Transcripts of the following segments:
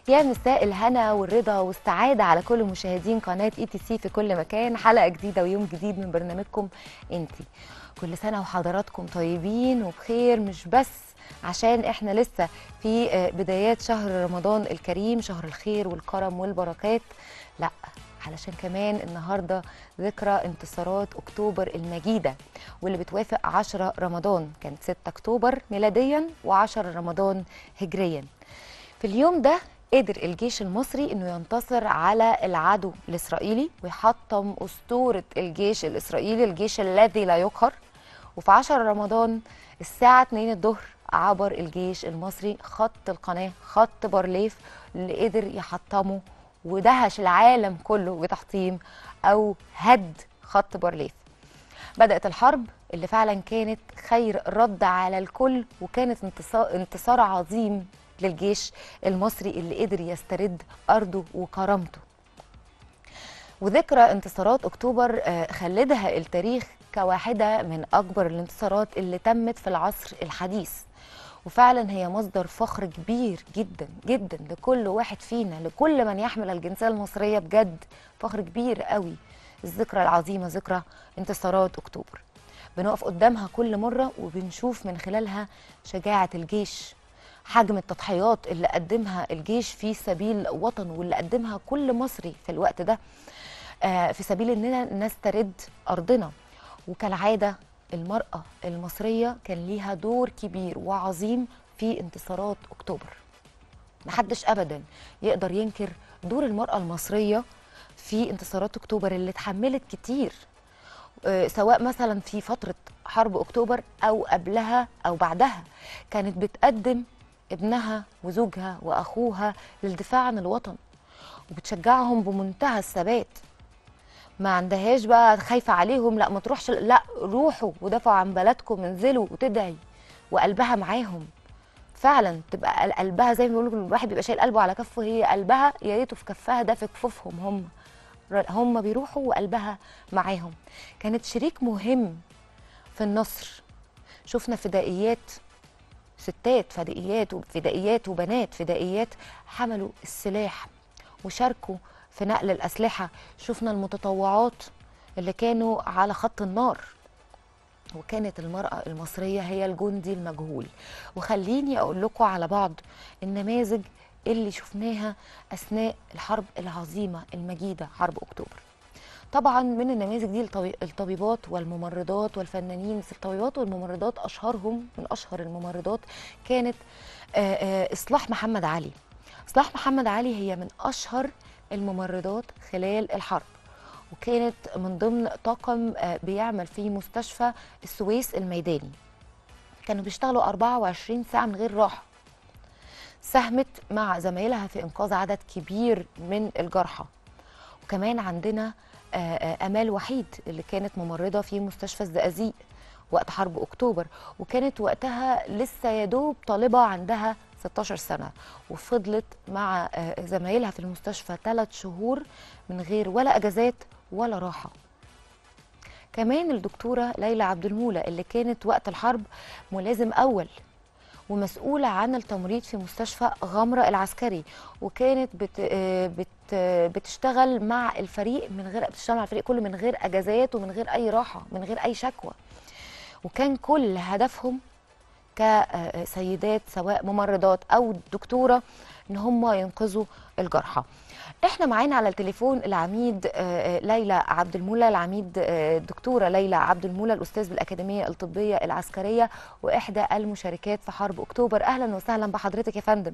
يا مساء الهنا والرضا والسعادة على كل مشاهدين قناة اي تي سي في كل مكان حلقة جديدة ويوم جديد من برنامجكم انتي كل سنة وحضراتكم طيبين وبخير مش بس عشان احنا لسه في بدايات شهر رمضان الكريم شهر الخير والكرم والبركات لا علشان كمان النهارده ذكرى انتصارات اكتوبر المجيده واللي بتوافق 10 رمضان كانت 6 اكتوبر ميلاديا و10 رمضان هجريا في اليوم ده قدر الجيش المصري انه ينتصر على العدو الاسرائيلي ويحطم اسطوره الجيش الاسرائيلي الجيش الذي لا يقهر وفي 10 رمضان الساعه 2 الظهر عبر الجيش المصري خط القناه خط بارليف اللي قدر يحطمه ودهش العالم كله بتحطيم او هد خط بارليف بدات الحرب اللي فعلا كانت خير رد على الكل وكانت انتصار, انتصار عظيم للجيش المصري اللي قدر يسترد ارضه وكرامته وذكرى انتصارات اكتوبر خلدها التاريخ كواحده من اكبر الانتصارات اللي تمت في العصر الحديث وفعلا هي مصدر فخر كبير جدا جدا لكل واحد فينا لكل من يحمل الجنسيه المصريه بجد فخر كبير قوي الذكرى العظيمه ذكرى انتصارات اكتوبر بنقف قدامها كل مره وبنشوف من خلالها شجاعه الجيش حجم التضحيات اللي قدمها الجيش في سبيل وطنه واللي قدمها كل مصري في الوقت ده في سبيل اننا نسترد ارضنا وكالعاده المرأة المصرية كان ليها دور كبير وعظيم في انتصارات أكتوبر محدش أبدا يقدر ينكر دور المرأة المصرية في انتصارات أكتوبر اللي اتحملت كتير أه سواء مثلا في فترة حرب أكتوبر أو قبلها أو بعدها كانت بتقدم ابنها وزوجها وأخوها للدفاع عن الوطن وبتشجعهم بمنتهى الثبات ما عندهاش بقى خايفه عليهم لا ما تروحش لا روحوا ودافعوا عن بلدكم انزلوا وتدعي وقلبها معاهم فعلا تبقى قلبها زي ما بيقولوا الواحد بيبقى شايل قلبه على كفه هي قلبها يا ريته في كفها ده في كفوفهم هم هم بيروحوا وقلبها معاهم كانت شريك مهم في النصر شفنا فدائيات ستات فدائيات وفدائيات وبنات فدائيات حملوا السلاح وشاركوا في نقل الأسلحة شفنا المتطوعات اللي كانوا على خط النار وكانت المرأة المصرية هي الجندي المجهول وخليني أقول لكم على بعض النماذج اللي شفناها أثناء الحرب العظيمة المجيدة حرب أكتوبر طبعا من النماذج دي الطبيبات والممرضات والفنانين بس الطبيبات والممرضات أشهرهم من أشهر الممرضات كانت إصلاح محمد علي إصلاح محمد علي هي من أشهر الممرضات خلال الحرب وكانت من ضمن طاقم بيعمل في مستشفى السويس الميداني كانوا بيشتغلوا 24 ساعة من غير راحة ساهمت مع زمايلها في إنقاذ عدد كبير من الجرحى وكمان عندنا أمال وحيد اللي كانت ممرضة في مستشفى الزقازيق وقت حرب أكتوبر وكانت وقتها لسه يدوب طالبة عندها 16 سنة وفضلت مع زمايلها في المستشفى ثلاث شهور من غير ولا أجازات ولا راحة كمان الدكتورة ليلى عبد المولى اللي كانت وقت الحرب ملازم أول ومسؤولة عن التمريض في مستشفى غمرة العسكري وكانت بت بت بتشتغل مع الفريق من غير بتشتغل مع الفريق كله من غير أجازات ومن غير أي راحة من غير أي شكوى وكان كل هدفهم كسيدات سواء ممرضات او دكتوره ان هم ينقذوا الجرحى احنا معانا على التليفون العميد ليلى عبد المولى العميد الدكتوره ليلى عبد المولى الاستاذ بالاكاديميه الطبيه العسكريه واحدى المشاركات في حرب اكتوبر اهلا وسهلا بحضرتك يا فندم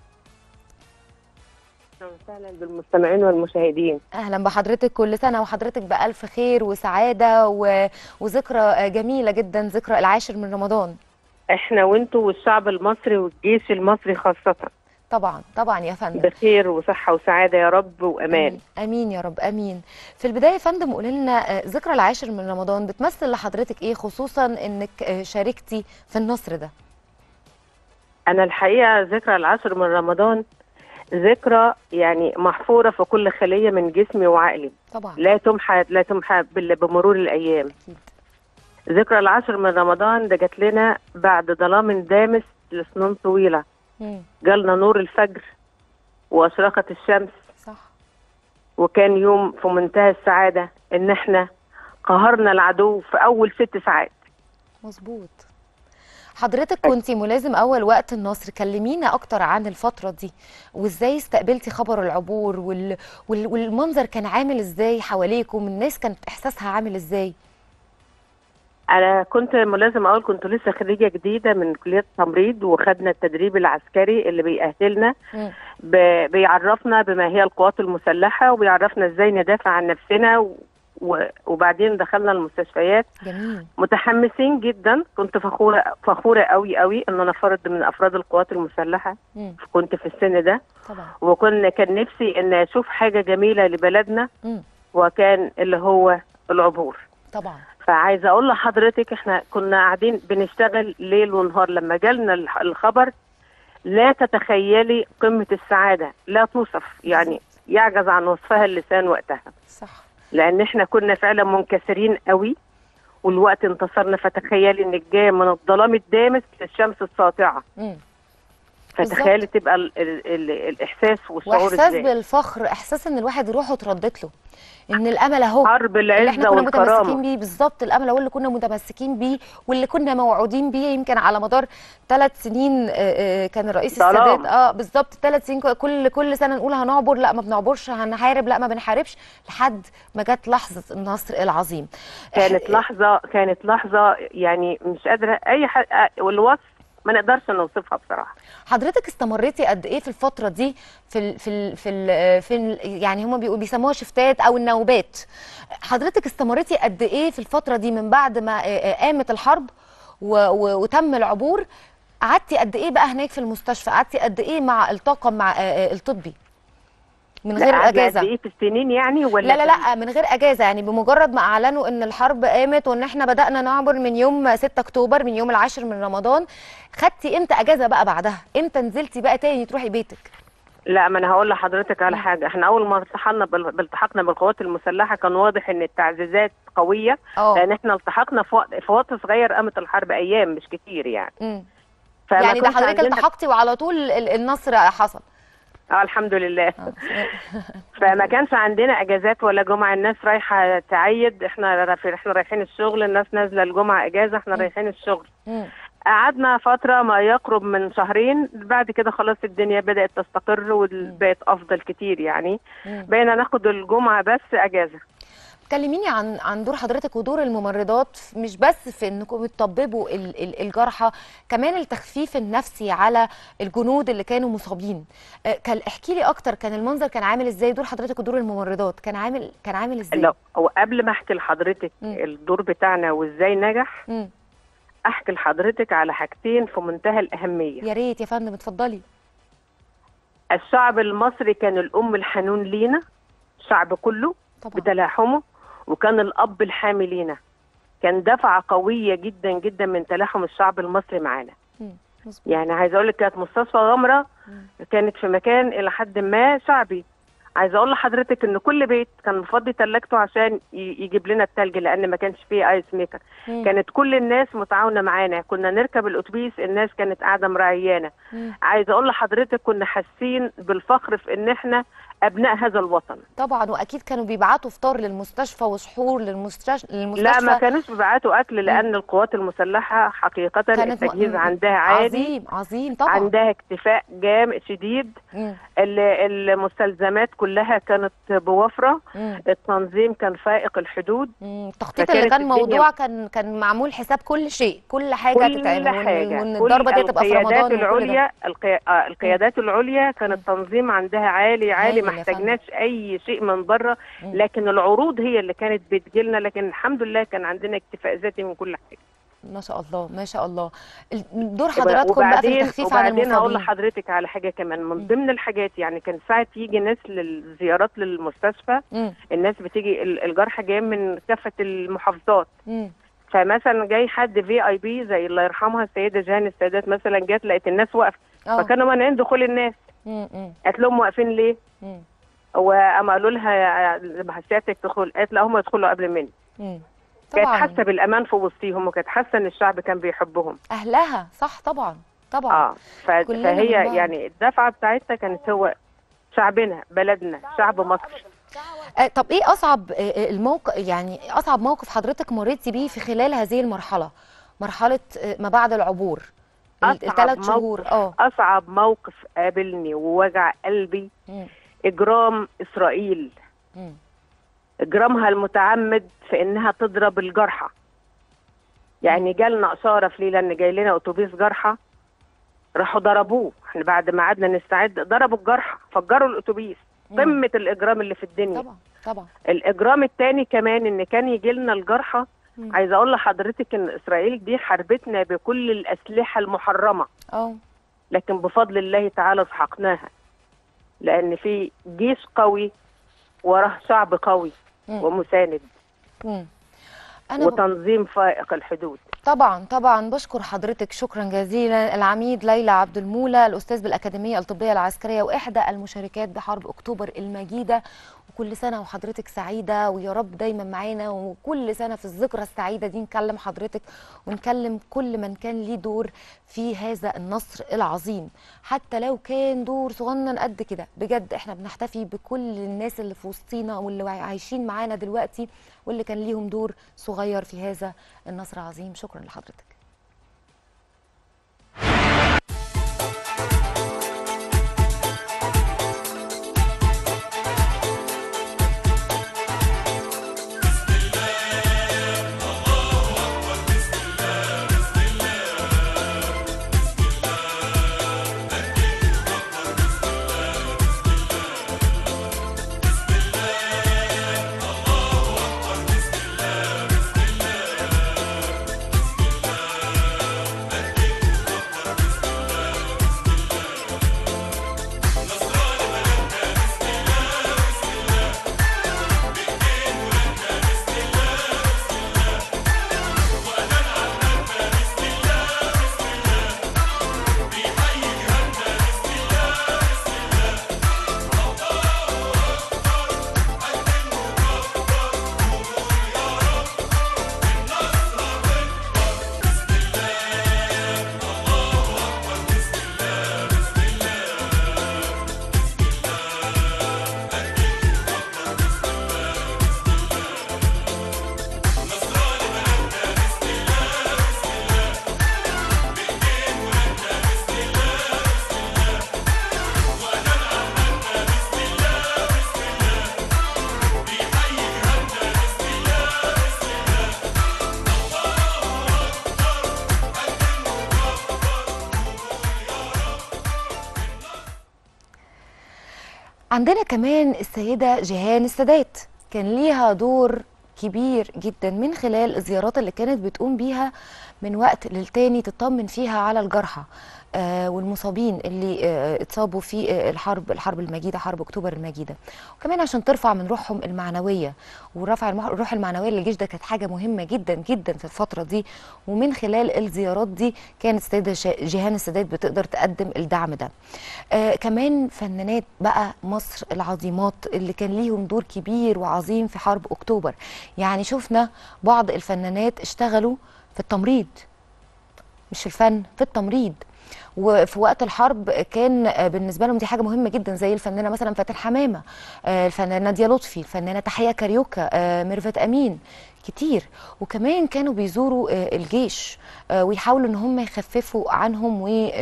اهلا وسهلا بالمستمعين والمشاهدين اهلا بحضرتك كل سنه وحضرتك بالف خير وسعاده و... وذكرى جميله جدا ذكرى العاشر من رمضان احنا وانتوا والشعب المصري والجيش المصري خاصة طبعا طبعا يا فندم بخير وصحة وسعادة يا رب وأمان امين, أمين يا رب امين في البداية يا فندم قولي لنا ذكرى العاشر من رمضان بتمثل لحضرتك ايه خصوصا انك شاركتي في النصر ده أنا الحقيقة ذكرى العاشر من رمضان ذكرى يعني محفورة في كل خلية من جسمي وعقلي طبعا لا تمحى لا تمحى بال- بمرور الأيام اكيد ذكرى العاشر من رمضان ده جات لنا بعد ظلام دامس لسنين طويلة مم. جالنا نور الفجر واشرقت الشمس صح وكان يوم في منتهى السعاده ان احنا قهرنا العدو في اول ست ساعات مظبوط حضرتك كنتي ملازم اول وقت النصر كلمينا اكتر عن الفتره دي وازاي استقبلتي خبر العبور وال... وال... والمنظر كان عامل ازاي حواليكم الناس كانت احساسها عامل ازاي انا كنت ملازم اقول كنت لسه خريجه جديده من كليه التمريض وخدنا التدريب العسكري اللي بيأهلنا مم. ب... بيعرفنا بما هي القوات المسلحه وبيعرفنا ازاي ندافع عن نفسنا و... و... وبعدين دخلنا المستشفيات جميل متحمسين جدا كنت فخوره فخوره قوي قوي ان انا فرد من افراد القوات المسلحه مم. كنت في السن ده طبعا وكنا كان نفسي ان اشوف حاجه جميله لبلدنا مم. وكان اللي هو العبور طبعا فعايزه اقول لحضرتك احنا كنا قاعدين بنشتغل ليل ونهار لما جالنا الح- الخبر لا تتخيلي قمه السعاده لا توصف يعني يعجز عن وصفها اللسان وقتها صح لان احنا كنا فعلا منكسرين قوي والوقت انتصرنا فتخيلي انك جايه من الظلام الدامس للشمس الساطعه مم. فتخيلي تبقى ال ال ال الاحساس والشعور واحساس ازاي بالفخر احساس ان الواحد روحه اتردت له ان الامل اهو حرب اللي احنا العزه كنا متمسكين والكرامه بيه بالظبط الامل هو اللي كنا متمسكين بيه واللي كنا موعودين بيه يمكن على مدار ثلاث سنين آه، آه، كان الرئيس ظلام. السادات اه بالظبط ثلاث سنين كل كل سنه نقول هنعبر لا ما بنعبرش هنحارب لا ما بنحاربش لحد ما جت لحظه النصر العظيم كانت إح- لحظه كانت لحظه يعني مش قادره اي حاجه والوصف ما نقدرش نوصفها بصراحه حضرتك استمريتي قد ايه في الفتره دي في ال في ال في ال في ال يعني هم بيقولوا بيسموها شفتات او النوبات حضرتك استمريتي قد ايه في الفتره دي من بعد ما آه، آه، قامت الحرب و- و- وتم العبور قعدتي قد ايه بقى هناك في المستشفى قعدتي قد ايه مع الطاقم مع آه، آه، الطبي من لا، غير قعدنا اجازه قد ايه في السنين يعني ولا لا لا في- لا من غير اجازه يعني بمجرد ما اعلنوا ان الحرب قامت وان احنا بدانا نعبر من يوم 6 اكتوبر من يوم العاشر من رمضان خدتي امتى اجازه بقى بعدها امتى نزلتي بقى تاني تروحي بيتك لا ما انا هقول لحضرتك على مم. حاجه احنا اول ما التحقنا بال- بالتحقنا بالقوات المسلحه كان واضح ان التعزيزات قويه اه لان احنا التحقنا في وقت في وقت صغير قامت الحرب ايام مش كتير يعني مم. فما يعني ده كانش حضرتك عندنا- التحقتي وعلى طول ال- النصر حصل اه الحمد لله آه. فما كانش عندنا اجازات ولا جمعه الناس رايحه تعيد احنا را- احنا رايحين الشغل الناس نازله الجمعه اجازه احنا مم. رايحين الشغل مم. قعدنا فتره ما يقرب من شهرين بعد كده خلاص الدنيا بدات تستقر وبقت افضل كتير يعني مم. بقينا ناخد الجمعه بس اجازه كلميني عن عن دور حضرتك ودور الممرضات مش بس في انكم بتطببوا ال- ال- الجرحى كمان التخفيف النفسي على الجنود اللي كانوا مصابين آه، كان احكي لي اكتر كان المنظر كان عامل ازاي دور حضرتك ودور الممرضات كان عامل كان عامل ازاي لو وقبل ما احكي لحضرتك مم. الدور بتاعنا وازاي نجح مم. احكي لحضرتك على حاجتين في منتهى الاهميه يا ريت يا فندم اتفضلي الشعب المصري كان الام الحنون لينا الشعب كله طبعا بتلاحمه وكان الاب الحامي لينا كان دفعه قويه جدا جدا من تلاحم الشعب المصري معانا مم. مظبوط. يعني عايزه اقول لك كانت مستشفى غمره مم. كانت في مكان الى حد ما شعبي عايزه اقول لحضرتك ان كل بيت كان مفضي ثلاجته عشان ي- يجيب لنا التلج لان ما كانش فيه ايس ميكر مم. كانت كل الناس متعاونه معانا كنا نركب الاتوبيس الناس كانت قاعده مراعيانا مم. عايزه اقول لحضرتك كنا حاسين بالفخر في ان احنا ابناء هذا الوطن طبعا واكيد كانوا بيبعتوا فطار للمستشفى وسحور للمستشفى لا للمستشفى ما كانوش بيبعتوا اكل لان القوات المسلحه حقيقه كانت م- التجهيز م- عندها عالي عظيم عظيم طبعا عندها اكتفاء جامد شديد مم. ال- المستلزمات كلها كانت بوفره مم. التنظيم كان فائق الحدود مم. التخطيط اللي فكانت كان الدنيا- موضوع كان كان معمول حساب كل شيء كل حاجه كل تتعمل وإن- حاجه وان كل الضربه دي تبقى في القيادات رمضان وكل ده العليا القي... آه، القيادات العليا كان التنظيم عندها عالي عالي ما هايل يا فندم. احتاجناش اي شيء من بره مم. لكن العروض هي اللي كانت بتجيلنا لكن الحمد لله كان عندنا اكتفاء ذاتي من كل حاجه ما شاء الله ما شاء الله ال- دور حضراتكم بقى في وبعدين التخفيف عن وبعدين هقول المصابين لحضرتك على حاجه كمان مم. من ضمن الحاجات يعني كان ساعه يجي ناس للزيارات للمستشفى مم. الناس بتيجي ال- الجرحى جاي من كافه المحافظات مم. فمثلا جاي حد في اي بي زي الله يرحمها السيده جهان السادات مثلا جت لقيت الناس واقفه اه فكانوا مانعين دخول الناس مم. مم. قالت لهم واقفين ليه؟ مم. وقام قالوا لها لما سيادتك تدخل قالت لا هم يدخلوا قبل مني مم. كانت طبعا حاسه بالامان في وسطيهم وكانت حاسه ان الشعب كان بيحبهم اهلها صح طبعا طبعا اه ف- كلنا من فهي بعض. يعني الدفعه بتاعتها كانت هو شعبنا بلدنا شعب مصر آه، طب ايه اصعب آه، الموقف يعني اصعب موقف حضرتك مريتي بيه في خلال هذه المرحله مرحله آه، ما بعد العبور أصعب الثلاث شهور موقف- اه اصعب موقف قابلني ووجع قلبي مم، اجرام اسرائيل مم، اجرامها المتعمد في انها تضرب الجرحى يعني جالنا اشاره في ليله ان جاي لنا اتوبيس جرحى راحوا ضربوه احنا بعد ما قعدنا نستعد ضربوا الجرحى فجروا الاتوبيس مم. قمه الاجرام اللي في الدنيا طبعا طبعا الاجرام الثاني كمان ان كان يجي لنا الجرحى مم. عايزه اقول لحضرتك ان اسرائيل دي حاربتنا بكل الاسلحه المحرمه اه لكن بفضل الله تعالى سحقناها لان في جيش قوي وراه شعب قوي مم. ومساند مم. انا ب... وتنظيم فائق الحدود طبعا طبعا بشكر حضرتك شكرا جزيلا العميد ليلى عبد المولى الاستاذ بالاكاديميه الطبيه العسكريه واحدى المشاركات بحرب اكتوبر المجيده وكل سنه وحضرتك سعيده ويا رب دايما معانا وكل سنه في الذكرى السعيده دي نكلم حضرتك ونكلم كل من كان ليه دور في هذا النصر العظيم حتى لو كان دور صغنن قد كده بجد احنا بنحتفي بكل الناس اللي في وسطينا واللي عايشين معانا دلوقتي واللي كان ليهم دور صغير في هذا النصر العظيم شكرا لحضرتك عندنا كمان السيدة جيهان السادات كان ليها دور كبير جدا من خلال الزيارات اللي كانت بتقوم بيها من وقت للتاني تطمن فيها على الجرحى آه والمصابين اللي آه اتصابوا في آه الحرب الحرب المجيده حرب اكتوبر المجيده وكمان عشان ترفع من روحهم المعنويه ورفع المح- الروح المعنويه للجيش ده كانت حاجه مهمه جدا جدا في الفتره دي ومن خلال الزيارات دي كانت السيده شا- جيهان السادات بتقدر تقدم الدعم ده آه كمان فنانات بقى مصر العظيمات اللي كان ليهم دور كبير وعظيم في حرب اكتوبر يعني شفنا بعض الفنانات اشتغلوا في التمريض مش في الفن في التمريض وفي وقت الحرب كان آه، بالنسبه لهم دي حاجه مهمه جدا زي الفنانه مثلا فاتن حمامه آه، الفنانه ناديه لطفي الفنانه تحيه كاريوكا آه، ميرفت امين كتير وكمان كانوا بيزوروا آه، الجيش آه، ويحاولوا ان هم يخففوا عنهم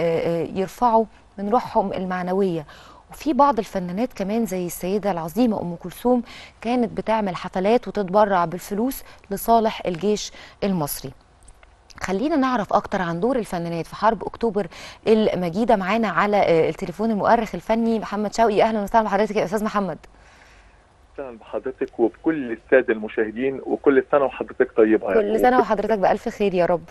ويرفعوا من روحهم المعنويه وفي بعض الفنانات كمان زي السيده العظيمه ام كلثوم كانت بتعمل حفلات وتتبرع بالفلوس لصالح الجيش المصري خلينا نعرف اكتر عن دور الفنانات في حرب اكتوبر المجيده معانا على آه، التليفون المؤرخ الفني محمد شوقي اهلا وسهلا بحضرتك يا استاذ محمد اهلا بحضرتك وبكل الساده المشاهدين وكل سنه وحضرتك طيبه كل سنه وحضرتك بالف خير يا رب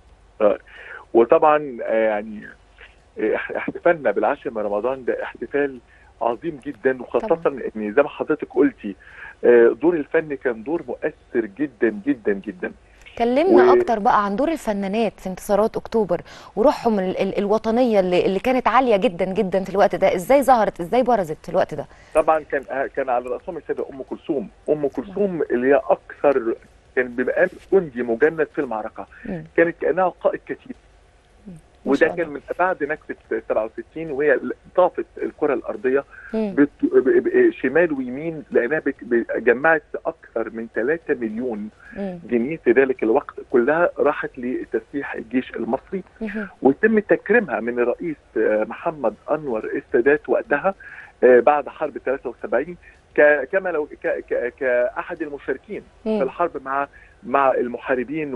وطبعا آه، يعني آه، احتفالنا بالعاشر من رمضان ده احتفال عظيم جدا وخاصه ان زي ما حضرتك قلتي آه، دور الفن كان دور مؤثر جدا جدا جدا كلمنا و- اكتر بقى عن دور الفنانات في انتصارات اكتوبر وروحهم ال ال الوطنيه اللي, اللي كانت عاليه جدا جدا في الوقت ده ازاي ظهرت ازاي برزت في الوقت ده طبعا كان آه، كان على راسهم السيده ام كلثوم ام كلثوم اللي هي اكثر كان بمقام جندي مجند في المعركه مم. كانت كانها قائد كتيب ما وده شاء كان الله. من بعد نكسه 67 وهي طافت الكره الارضيه مم. بت... ب... ب... شمال ويمين لانها بت... ب- جمعت اكثر من 3 مليون مم. جنيه في ذلك الوقت كلها راحت لتسليح الجيش المصري مم. ويتم تكريمها من الرئيس آه، محمد انور السادات وقتها آه، بعد حرب 73 ك- كما لو ك- ك- كاحد المشاركين في مم. الحرب مع مع المحاربين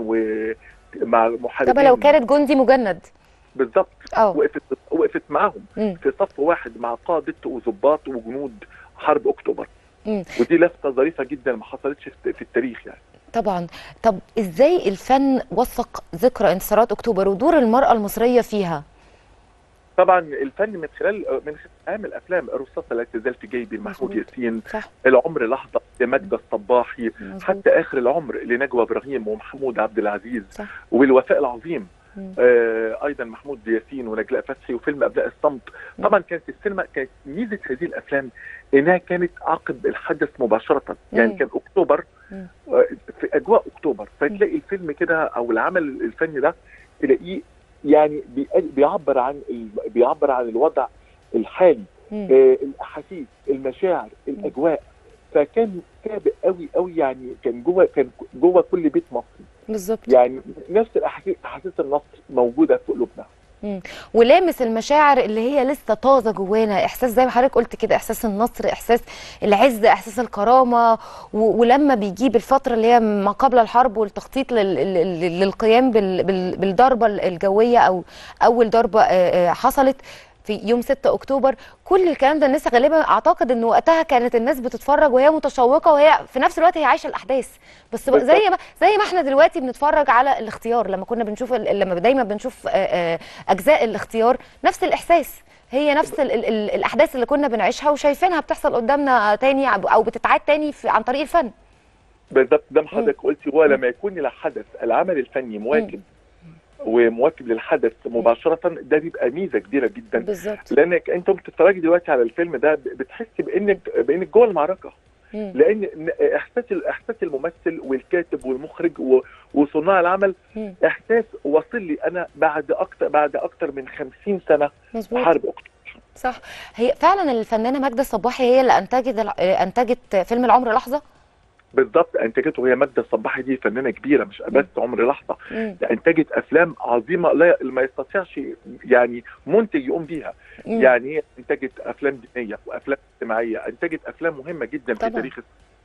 ومع محاربين طب لو كانت جندي مجند بالضبط اه وقفت وقفت معاهم مم. في صف واحد مع قاده وضباط وجنود حرب اكتوبر مم. ودي لفته ظريفه جدا ما حصلتش في في التاريخ يعني طبعا طب ازاي الفن وثق ذكرى انتصارات اكتوبر ودور المرأة المصرية فيها طبعا الفن من خلال من خلال اهم الافلام الرصاصه لا تزال في جيبي محمود مظبوط. ياسين صح العمر لحظه لمجد الصباحي مظبوط. حتى اخر العمر لنجوى ابراهيم ومحمود عبد العزيز صح. والوفاء العظيم مم. آه ايضا محمود ياسين ونجلاء فتحي وفيلم ابناء الصمت مم. طبعا كانت السينما كانت ميزه هذه الافلام انها كانت عقب الحدث مباشره يعني مم. كان اكتوبر مم. آه، في اجواء اكتوبر فتلاقي الفيلم كده او العمل الفني ده تلاقيه يعني بي- بيعبر عن ال- بيعبر عن الوضع الحالي مم. آه، الاحاسيس المشاعر الاجواء فكان سابق قوي قوي يعني كان جوه كان جوه كل بيت مصري بالظبط يعني نفس الاحاسيس احاسيس النصر موجوده في قلوبنا ولامس المشاعر اللي هي لسه طازه جوانا احساس زي ما حضرتك قلت كده احساس النصر احساس العز احساس الكرامه و- ولما بيجيب الفتره اللي هي ما قبل الحرب والتخطيط لل- لل- للقيام بال- بال- بالضربه الجويه او اول ضربه آه، آه، حصلت في يوم 6 اكتوبر كل الكلام ده الناس غالبا اعتقد ان وقتها كانت الناس بتتفرج وهي متشوقه وهي في نفس الوقت هي عايشه الاحداث بس بقى زي ما زي ما احنا دلوقتي بنتفرج على الاختيار لما كنا بنشوف ال- لما دايما بنشوف آه، آه، اجزاء الاختيار نفس الاحساس هي نفس ال ال ال الاحداث اللي كنا بنعيشها وشايفينها بتحصل قدامنا تاني او بتتعاد تاني في عن طريق الفن بالضبط زي ما حضرتك قلتي هو لما يكون الحدث العمل الفني مواكب ومواكب للحدث مباشره ده بيبقى ميزه كبيره جدا بالظبط لانك انت بتتفرجي دلوقتي على الفيلم ده بتحسي بانك بانك جوه المعركه مم. لان احساس احساس الممثل والكاتب والمخرج و- وصناع العمل مم. احساس واصل لي انا بعد اكتر بعد اكتر من 50 سنه مظبوط حرب اكتوبر صح هي فعلا الفنانه ماجده الصباحي هي اللي انتجت الع- آه، انتجت فيلم العمر لحظه بالضبط انتجته هي ماجده الصباحي دي فنانه كبيره مش بس عمر لحظه مم. ده انتجت افلام عظيمه لا ما يستطيعش يعني منتج يقوم بيها مم. يعني هي انتجت افلام دينيه وافلام اجتماعيه انتجت افلام مهمه جدا في طبعاً. تاريخ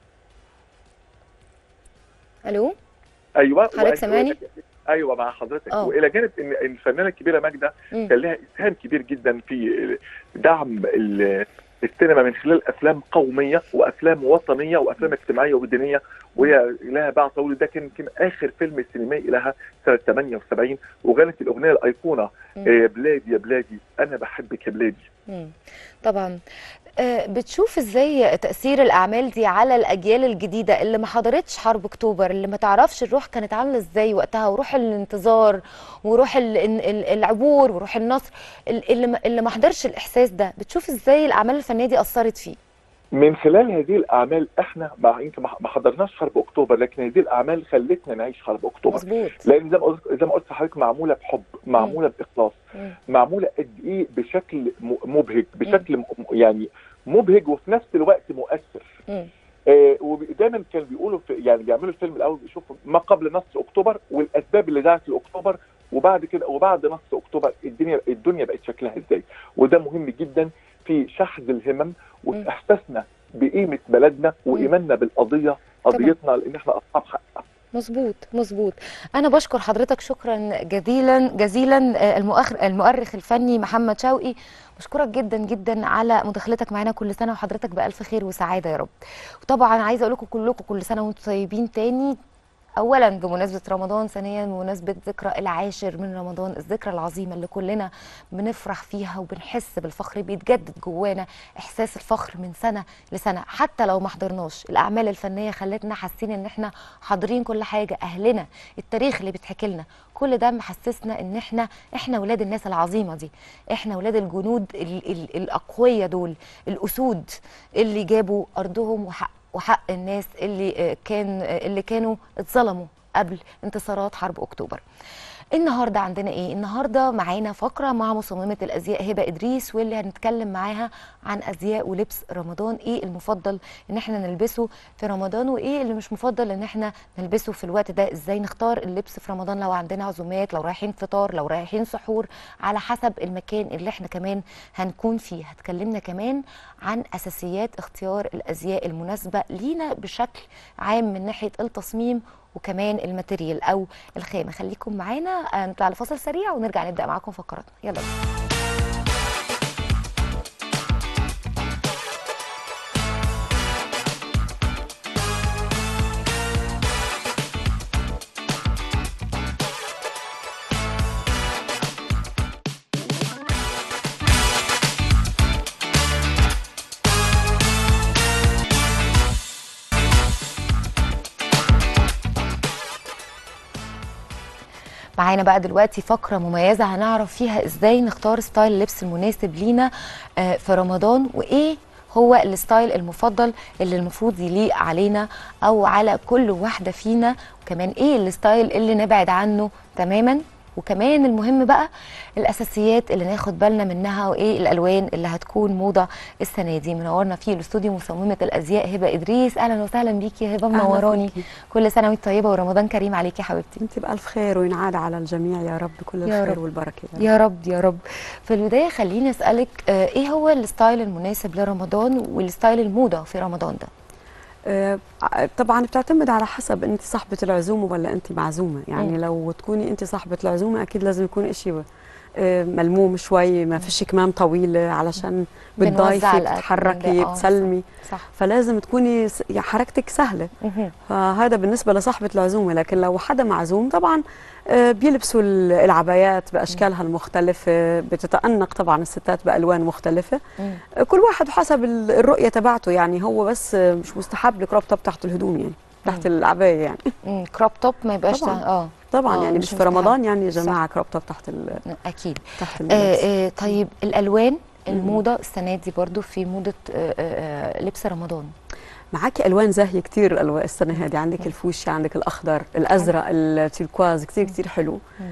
الو ايوه حضرتك وأنت- سامعني؟ ايوه مع حضرتك آه. والى جانب ان إن الفنانه الكبيره ماجده مم. كان لها اسهام كبير جدا في دعم ال- السينما من خلال افلام قوميه وافلام وطنيه وافلام اجتماعيه ودينيه وهي لها باع طويل ده كان يمكن اخر فيلم سينمائي لها سنه 78 وغنت الاغنيه الايقونه مم. آه، بلادي يا بلادي انا بحبك يا بلادي مم. طبعا آه، بتشوف ازاي تأثير الأعمال دي على الأجيال الجديدة اللي ما حضرتش حرب أكتوبر اللي ما تعرفش الروح كانت عاملة ازاي وقتها وروح الانتظار وروح ال- ال- العبور وروح النصر ال- اللي ما- اللي ما حضرش الإحساس ده بتشوف ازاي الأعمال الفنية دي أثرت فيه من خلال هذه الاعمال احنا مع يمكن ما ما حضرناش حرب اكتوبر لكن هذه الاعمال خلتنا نعيش حرب اكتوبر مظبوط لان زي ما قلت زي ما قلت لحضرتك معموله بحب معموله باخلاص مم. معموله قد ايه بشكل م- مبهج بشكل م- يعني مبهج وفي نفس الوقت مؤثر مم. آه ودايما كانوا بيقولوا في يعني بيعملوا الفيلم الاول بيشوفوا ما قبل نصر اكتوبر والاسباب اللي دعت لاكتوبر وبعد كده وبعد نصر اكتوبر الدنيا الدنيا بقت شكلها ازاي وده مهم جدا في شحذ الهمم وفي احساسنا بقيمه بلدنا وايماننا بالقضيه قضيتنا لان احنا اصحاب حق مظبوط مظبوط انا بشكر حضرتك شكرا جزيلا جزيلا آه، المؤخر المؤرخ الفني محمد شوقي بشكرك جدا جدا على مداخلتك معانا كل سنه وحضرتك بالف خير وسعاده يا رب وطبعا عايزه اقول لكم كلكم كل سنه وانتم طيبين تاني اولا بمناسبه رمضان ثانيا بمناسبه ذكرى العاشر من رمضان الذكرى العظيمه اللي كلنا بنفرح فيها وبنحس بالفخر بيتجدد جوانا احساس الفخر من سنه لسنه حتى لو ما حضرناش الاعمال الفنيه خلتنا حاسين ان احنا حاضرين كل حاجه اهلنا التاريخ اللي بيتحكي لنا كل ده محسسنا ان احنا احنا ولاد الناس العظيمه دي احنا ولاد الجنود ال ال الاقوياء دول الاسود اللي جابوا ارضهم وحق وحق الناس اللي آه، كان آه، اللي كانوا اتظلموا قبل انتصارات حرب اكتوبر النهارده عندنا ايه النهارده معانا فقره مع مصممه الازياء هبه ادريس واللي هنتكلم معاها عن ازياء ولبس رمضان ايه المفضل ان احنا نلبسه في رمضان وايه اللي مش مفضل ان احنا نلبسه في الوقت ده ازاي نختار اللبس في رمضان لو عندنا عزومات لو رايحين فطار لو رايحين سحور على حسب المكان اللي احنا كمان هنكون فيه هتكلمنا كمان عن اساسيات اختيار الازياء المناسبه لينا بشكل عام من ناحيه التصميم وكمان الماتيريال او الخامه خليكم معانا آه، نطلع لفاصل سريع ونرجع نبدا معاكم فقراتنا يلا بينا. معانا بقى دلوقتي فقرة مميزة هنعرف فيها ازاي نختار ستايل اللبس المناسب لينا آه، في رمضان وايه هو الستايل المفضل اللي المفروض يليق علينا او على كل واحدة فينا وكمان ايه الستايل اللي نبعد عنه تماما وكمان المهم بقى الاساسيات اللي ناخد بالنا منها وايه الالوان اللي هتكون موضه السنه دي منورنا في الاستوديو مصممه الازياء هبه ادريس اهلا وسهلا بيكي يا هبه أهلا منوراني فيكي. كل سنه وانت طيبه ورمضان كريم عليكي يا حبيبتي انت بألف خير وينعاد على الجميع يا رب كل يا الخير رب. والبركه يا رب. يا رب يا رب في البدايه خليني اسالك آه، ايه هو الستايل المناسب لرمضان والستايل الموضه في رمضان ده آه، طبعا بتعتمد على حسب انت صاحبه العزومه ولا انت معزومه يعني مم. لو تكوني انت صاحبه العزومه اكيد لازم يكون إشي آه، ملموم شوي ما فيش كمام طويله علشان بنوزع بتضايفي الأكل بتتحركي ده، آه، بتسلمي صح فلازم تكوني س- يعني حركتك سهله مهم. فهذا بالنسبه لصاحبه العزومه لكن لو حدا معزوم طبعا آه، بيلبسوا ال- العبايات باشكالها المختلفه بتتأنق طبعا الستات بالوان مختلفه مم. كل واحد حسب ال- الرؤيه تبعته يعني هو بس مش مستحب الكروب توب تحت الهدوم يعني تحت العبايه يعني مم. كروب توب ما يبقاش طبعاً. اه طبعا آه، يعني مش مش في مستحب. رمضان يعني يا صح. جماعه كروب توب تحت ال... اكيد تحت آه الملبس آه طيب الالوان الموضه السنه دي برضو في موضه آه آه آه، لبس رمضان معاكي الوان زاهيه كتير الألوان السنه هذه عندك الفوشي عندك الاخضر الازرق التيركواز كتير كتير حلو مم.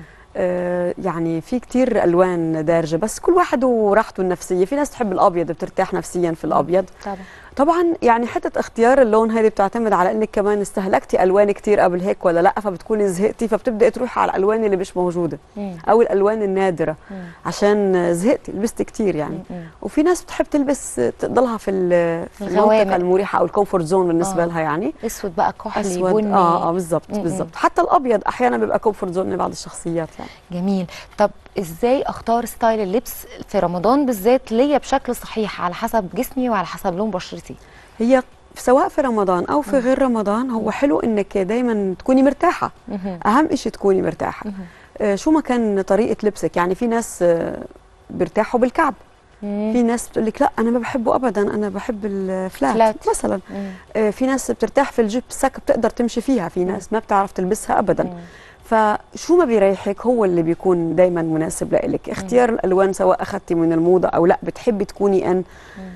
آه يعني في كتير الوان دارجه بس كل واحد وراحته النفسيه في ناس تحب الابيض بترتاح نفسيا في الابيض طبعا طبعا يعني حته اختيار اللون هذه بتعتمد على انك كمان استهلكتي الوان كتير قبل هيك ولا لا فبتكوني زهقتي فبتبداي تروحي على الالوان اللي مش موجوده مم. او الالوان النادره مم. عشان زهقتي لبستي كتير يعني مم. وفي ناس بتحب تلبس تضلها في ال- في الغوامق. المنطقه المريحه او الكومفورت زون بالنسبه آه. لها يعني اسود بقى كحلي اسود بني اه اه بالظبط م-م. بالظبط حتى الابيض احيانا بيبقى كومفورت زون لبعض الشخصيات يعني جميل طب ازاي اختار ستايل اللبس في رمضان بالذات ليا بشكل صحيح على حسب جسمي وعلى حسب لون بشرتي هي سواء في رمضان او في غير رمضان هو حلو انك دايما تكوني مرتاحه مهم. اهم شيء تكوني مرتاحه مهم. آه شو ما كان طريقه لبسك يعني في ناس آه بيرتاحوا بالكعب مم. في ناس بتقول لك لا انا ما بحبه ابدا انا بحب الفلات فلات. مثلا مم. آه، في ناس بترتاح في الجيب سك بتقدر تمشي فيها في ناس ما بتعرف تلبسها ابدا مم. فشو ما بيريحك هو اللي بيكون دايما مناسب لإلك اختيار الالوان سواء اخذتي من الموضه او لا بتحبي تكوني ان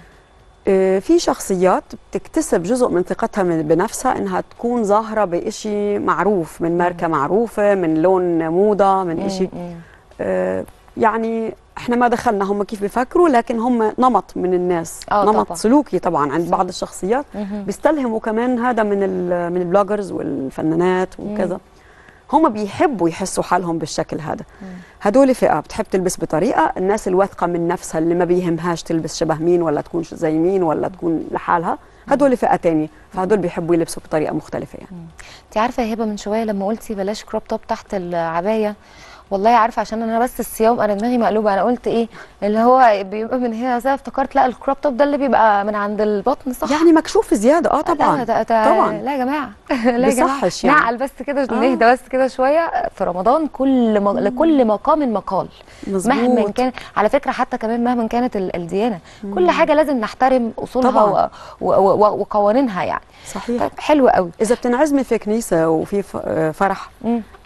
آه، في شخصيات بتكتسب جزء من ثقتها من بنفسها انها تكون ظاهره بشيء معروف من ماركه معروفه من لون موضه من شيء مم. آه، يعني احنا ما دخلنا هم كيف بيفكروا لكن هم نمط من الناس آه، نمط طبعاً. سلوكي طبعا عند صح. بعض الشخصيات مهم. بيستلهموا كمان هذا من ال- من البلوجرز والفنانات وكذا هم بيحبوا يحسوا حالهم بالشكل هذا هدول فئه بتحب تلبس بطريقه الناس الواثقه من نفسها اللي ما بيهمهاش تلبس شبه مين ولا تكون زي مين ولا تكون لحالها هدول فئه تانية فهدول بيحبوا يلبسوا بطريقه مختلفه يعني انت عارفه يا هبه من شويه لما قلتي بلاش كروب توب تحت العبايه والله عارفه عشان انا بس الصيام انا دماغي مقلوبه انا قلت ايه اللي هو بيبقى من هنا بس افتكرت لا الكروب توب ده اللي بيبقى من عند البطن صح يعني مكشوف زياده اه طبعا لا ده ده طبعا لا يا جماعه لا يا جماعه بيصحش يعني. نعقل بس كده آه. نهدى بس كده شويه في رمضان كل م... لكل مقام مقال مظبوط. مهما كان على فكره حتى كمان مهما كانت ال- الديانه كل حاجه لازم نحترم اصولها طبعاً. و... و... و... وقوانينها يعني صحيح طيب حلو قوي اذا بتنعزمي في كنيسه وفي ف- آه، فرح مم.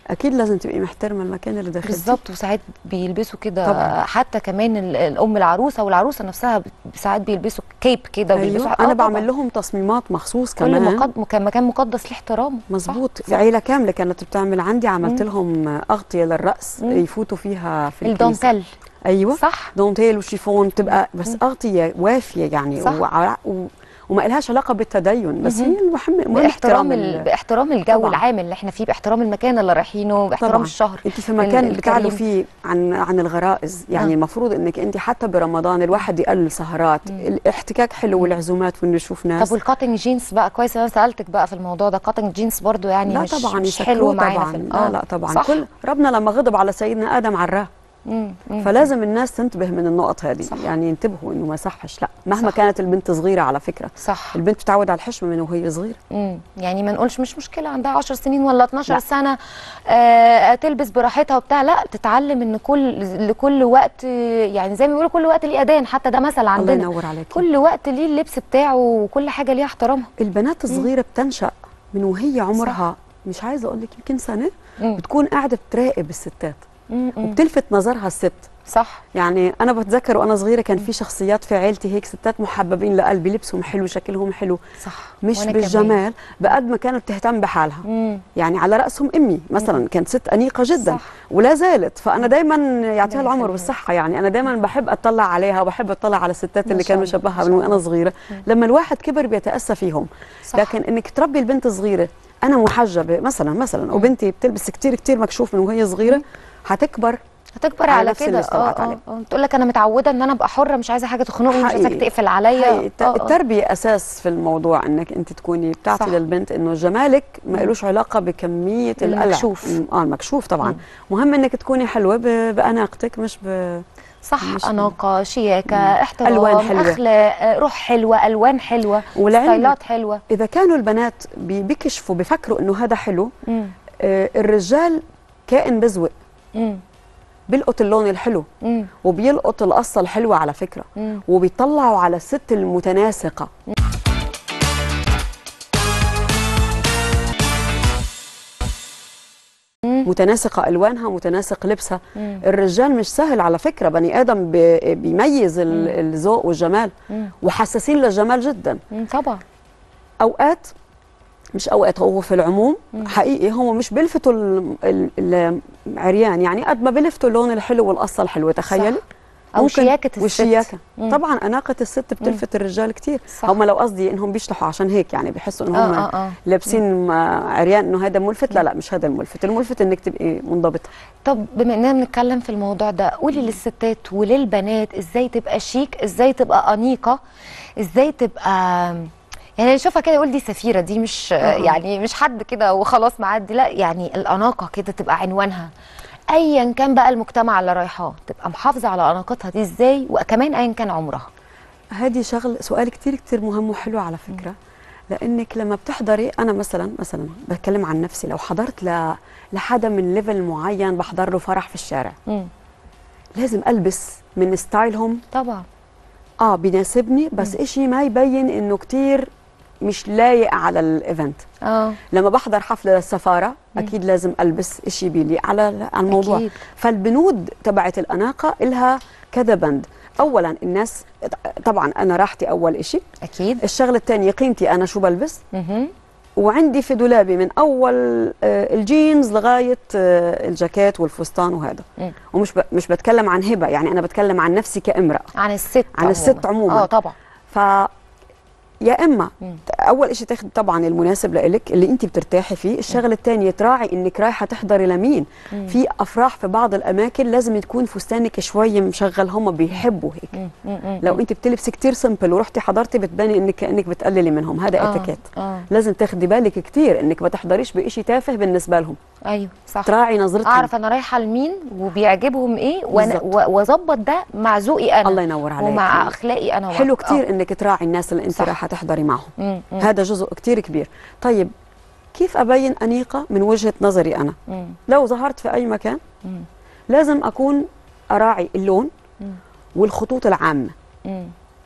اكيد لازم تبقي محترمه المكان اللي داخلتي بالظبط وساعات بيلبسوا كده طبعاً. حتى كمان ال- الام العروسه والعروسه نفسها ب- ساعات بيلبسوا كيب كده وبيلبسوا ايوه آه انا طبعاً. بعمل لهم تصميمات مخصوص كل كمان مقد... كان مكان مقدس ليه احترامه مظبوط صح، صح. عيله كامله كانت بتعمل عندي عملت مم. لهم اغطيه للراس مم. يفوتوا فيها في الكنيسة. الدانتيل ايوه صح دونتيل وشيفون تبقى بس اغطيه وافيه يعني صح. وع- و... وما لهاش علاقه بالتدين بس مهم. هي المهم مهم باحترام ال- ال... باحترام الجو طبعاً. العام اللي احنا فيه باحترام المكان اللي رايحينه باحترام طبعاً. الشهر انت في مكان ال- بتعلوا الكريم. فيه عن عن الغرائز يعني آه. المفروض انك انت حتى برمضان الواحد يقلل سهرات الاحتكاك حلو والعزومات وانه يشوف ناس طب والكاتنج جينز بقى كويس انا سالتك بقى في الموضوع ده كاتنج جينز برضو يعني لا مش طبعا مش يسكروه حلو معانا طبعا في ال- لا آه. لا طبعا صح؟ كل ربنا لما غضب على سيدنا ادم عراه مم. مم. فلازم الناس تنتبه من النقط هذه صح. يعني ينتبهوا انه ما يصحش لا مهما صح. كانت البنت صغيره على فكره صح البنت بتعود على الحشمه من وهي صغيره مم. يعني ما نقولش مش مشكله عندها 10 سنين ولا 12 لا. سنه آه تلبس براحتها وبتاع لا تتعلم ان كل لكل وقت آه، يعني زي ما بيقولوا كل وقت ليه اذان حتى ده مثل الله عندنا ينور عليك كل وقت ليه اللبس بتاعه وكل حاجه ليها احترامها البنات الصغيره بتنشا من وهي عمرها مش عايزه اقول لك يمكن سنه مم. بتكون قاعده بتراقب الستات مم. مم. وبتلفت نظرها الست صح يعني انا بتذكر وانا صغيره كان في شخصيات في عيلتي هيك ستات محببين لقلبي لبسهم حلو شكلهم حلو صح مش وأنا كمان. بالجمال بقد ما كانت تهتم بحالها مم. يعني على راسهم امي مثلا كانت ست انيقه جدا صح. ولا زالت فانا دايما يعطيها ربنا العمر يخليها. والصحه يعني انا دايما بحب اطلع عليها وبحب اطلع على الستات ما اللي شاء كانوا الله، بشبهها ما من شاء وانا صغيره لما الواحد كبر بيتاسى فيهم صح. لكن انك تربي البنت صغيره انا محجبه مثلا مثلا وبنتي بتلبس كتير كتير مكشوف من وهي صغيره هتكبر هتكبر على على نفس كده اللي استوعبت اه عليه. اه اه تقول لك انا متعوده ان انا ابقى حره مش عايزه حاجه تخنقني مش عايزاك حقيقي. تقفل عليا حقيقي الت- آه، آه. التربيه اساس في الموضوع انك انت تكوني بتعطي صح. للبنت انه جمالك ما له علاقه بكميه القلع المكشوف. م- اه المكشوف طبعا مم. مهم انك تكوني حلوه ب- باناقتك مش ب صح مش- اناقه شياكه احترام ألوان حلوة. اخلاق آه، روح حلوه الوان حلوه والعلم ستايلات حلوه اذا كانوا البنات بي- بيكشفوا بيفكروا انه هذا حلو مم. آه الرجال كائن بزوق مم. بيلقط اللون الحلو مم. وبيلقط القصه الحلوه على فكره مم. وبيطلعوا على الست المتناسقه متناسقة ألوانها متناسق لبسها مم. الرجال مش سهل على فكرة بني آدم بي- بيميز ال- الذوق والجمال مم. وحساسين للجمال جدا مم. طبعا أوقات مش أوقات هو في العموم حقيقي هو مش بيلفتوا ال- ال- العريان يعني قد ما بيلفتوا اللون الحلو والقصة الحلوة تخيلي صح. او ممكن- شياكه الست والشياكة مم. طبعا أناقة الست بتلفت الرجال كتير صح. هم لو قصدي إنهم بيشلحوا عشان هيك يعني بيحسوا إن هم آه، آه، آه. لابسين آه، عريان إنه هذا ملفت لا لا مش هذا الملفت الملفت إنك تبقي منضبطة طب بما اننا بنتكلم في الموضوع ده قولي للستات وللبنات ازاي تبقى شيك ازاي تبقى انيقه ازاي تبقى يعني اللي يشوفها كده يقول دي سفيره دي مش يعني مش حد كده وخلاص معدي لا يعني الاناقه كده تبقى عنوانها ايا كان بقى المجتمع اللي رايحاه تبقى محافظه على اناقتها دي ازاي وكمان ايا كان عمرها هذه شغل سؤال كتير كتير مهم وحلو على فكرة لأنك لما بتحضري أنا مثلا مثلا بتكلم عن نفسي لو حضرت ل... لحدا من ليفل معين بحضر له فرح في الشارع مم. لازم ألبس من ستايلهم طبعا آه بيناسبني بس إشي ما يبين إنه كتير مش لايق على الإيفنت اه لما بحضر حفلة للسفارة أكيد لازم ألبس إشي بيليق على على الموضوع أكيد. فالبنود تبعت الأناقة إلها كذا بند أولا الناس طبعا أنا راحتي أول إشي اكيد الشغله الثانيه قيمتي انا شو بلبس مهم. وعندي في دولابي من اول آه، الجينز لغايه آه، الجاكيت والفستان وهذا مم. ومش ب... مش بتكلم عن هبه يعني انا بتكلم عن نفسي كامراه عن الست عن الست عموماً. اه طبعا ف يا اما مم. اول شيء تاخذ طبعا المناسب لإلك اللي انت بترتاحي فيه الشغله الثانيه تراعي انك رايحه تحضري لمين في افراح في بعض الاماكن لازم تكون فستانك شوي مشغل هم بيحبوا هيك مم. مم. مم. لو انت بتلبسي كتير سمبل ورحتي حضرتي بتباني انك كانك بتقللي منهم هذا آه، اتيكيت آه. لازم تاخدي بالك كتير انك ما تحضريش بشيء تافه بالنسبه لهم ايوه صح تراعي نظرتهم اعرف انا رايحه لمين وبيعجبهم ايه وأنا- بالظبط. و- واظبط ده مع ذوقي انا الله ينور عليك ومع اخلاقي انا حلو وقت. كتير انك تراعي الناس اللي انت صح. رايحه تحضري معهم مم، مم. هذا جزء كتير كبير طيب كيف ابين انيقه من وجهه نظري انا مم. لو ظهرت في اي مكان مم. لازم اكون اراعي اللون مم. والخطوط العامه مم.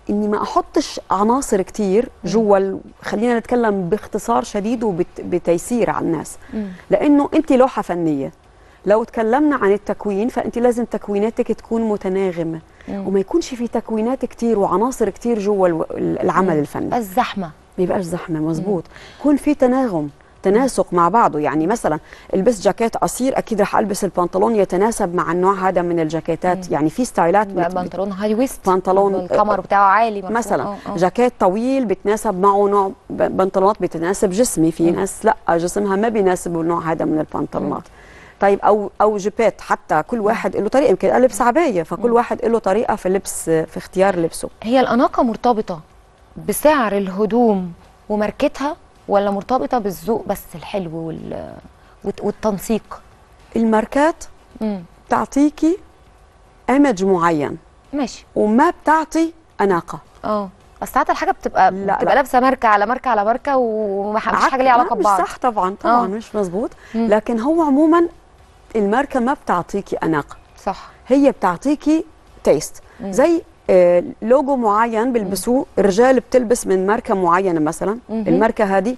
اني ما احطش عناصر كتير جوا ال- خلينا نتكلم باختصار شديد وبتيسير على الناس مم. لانه انت لوحه فنيه لو تكلمنا عن التكوين فانت لازم تكويناتك تكون متناغمه مم. وما يكونش في تكوينات كتير وعناصر كتير جوا الو- العمل مم. الفني الزحمه ما يبقاش زحمه مظبوط يكون في تناغم تناسق مع بعضه يعني مثلا البس جاكيت قصير اكيد رح البس البنطلون يتناسب مع النوع هذا من الجاكيتات يعني في ستايلات بقى بت- بنطلون هاي ويست بنطلون- القمر بتاعه عالي مفهوم. مثلا آه، آه. جاكيت طويل بتناسب معه نوع ب- بنطلونات بتناسب جسمي في ناس لا جسمها ما بيناسب النوع هذا من البنطلونات طيب او او جيبات حتى كل واحد له طريقه يمكن البس عبايه فكل واحد له طريقه في اللبس في اختيار لبسه هي الأناقة مرتبطة بسعر الهدوم وماركتها ولا مرتبطة بالذوق بس الحلو وال... والت- والتنسيق الماركات مم. بتعطيكي ايمج معين ماشي وما بتعطي اناقه اه بس ساعات الحاجة بتبقى لا، بتبقى لا. لابسة ماركة على ماركة على ماركة ومش عك- حاجة ليها علاقة لا، ببعض مش صح طبعا طبعا آه. مش مزبوط مم. لكن هو عموما الماركه ما بتعطيكي اناقه صح هي بتعطيكي تيست مم. زي آه، لوجو معين بيلبسوه الرجال بتلبس من ماركه معينه مثلا مهم. الماركه هذه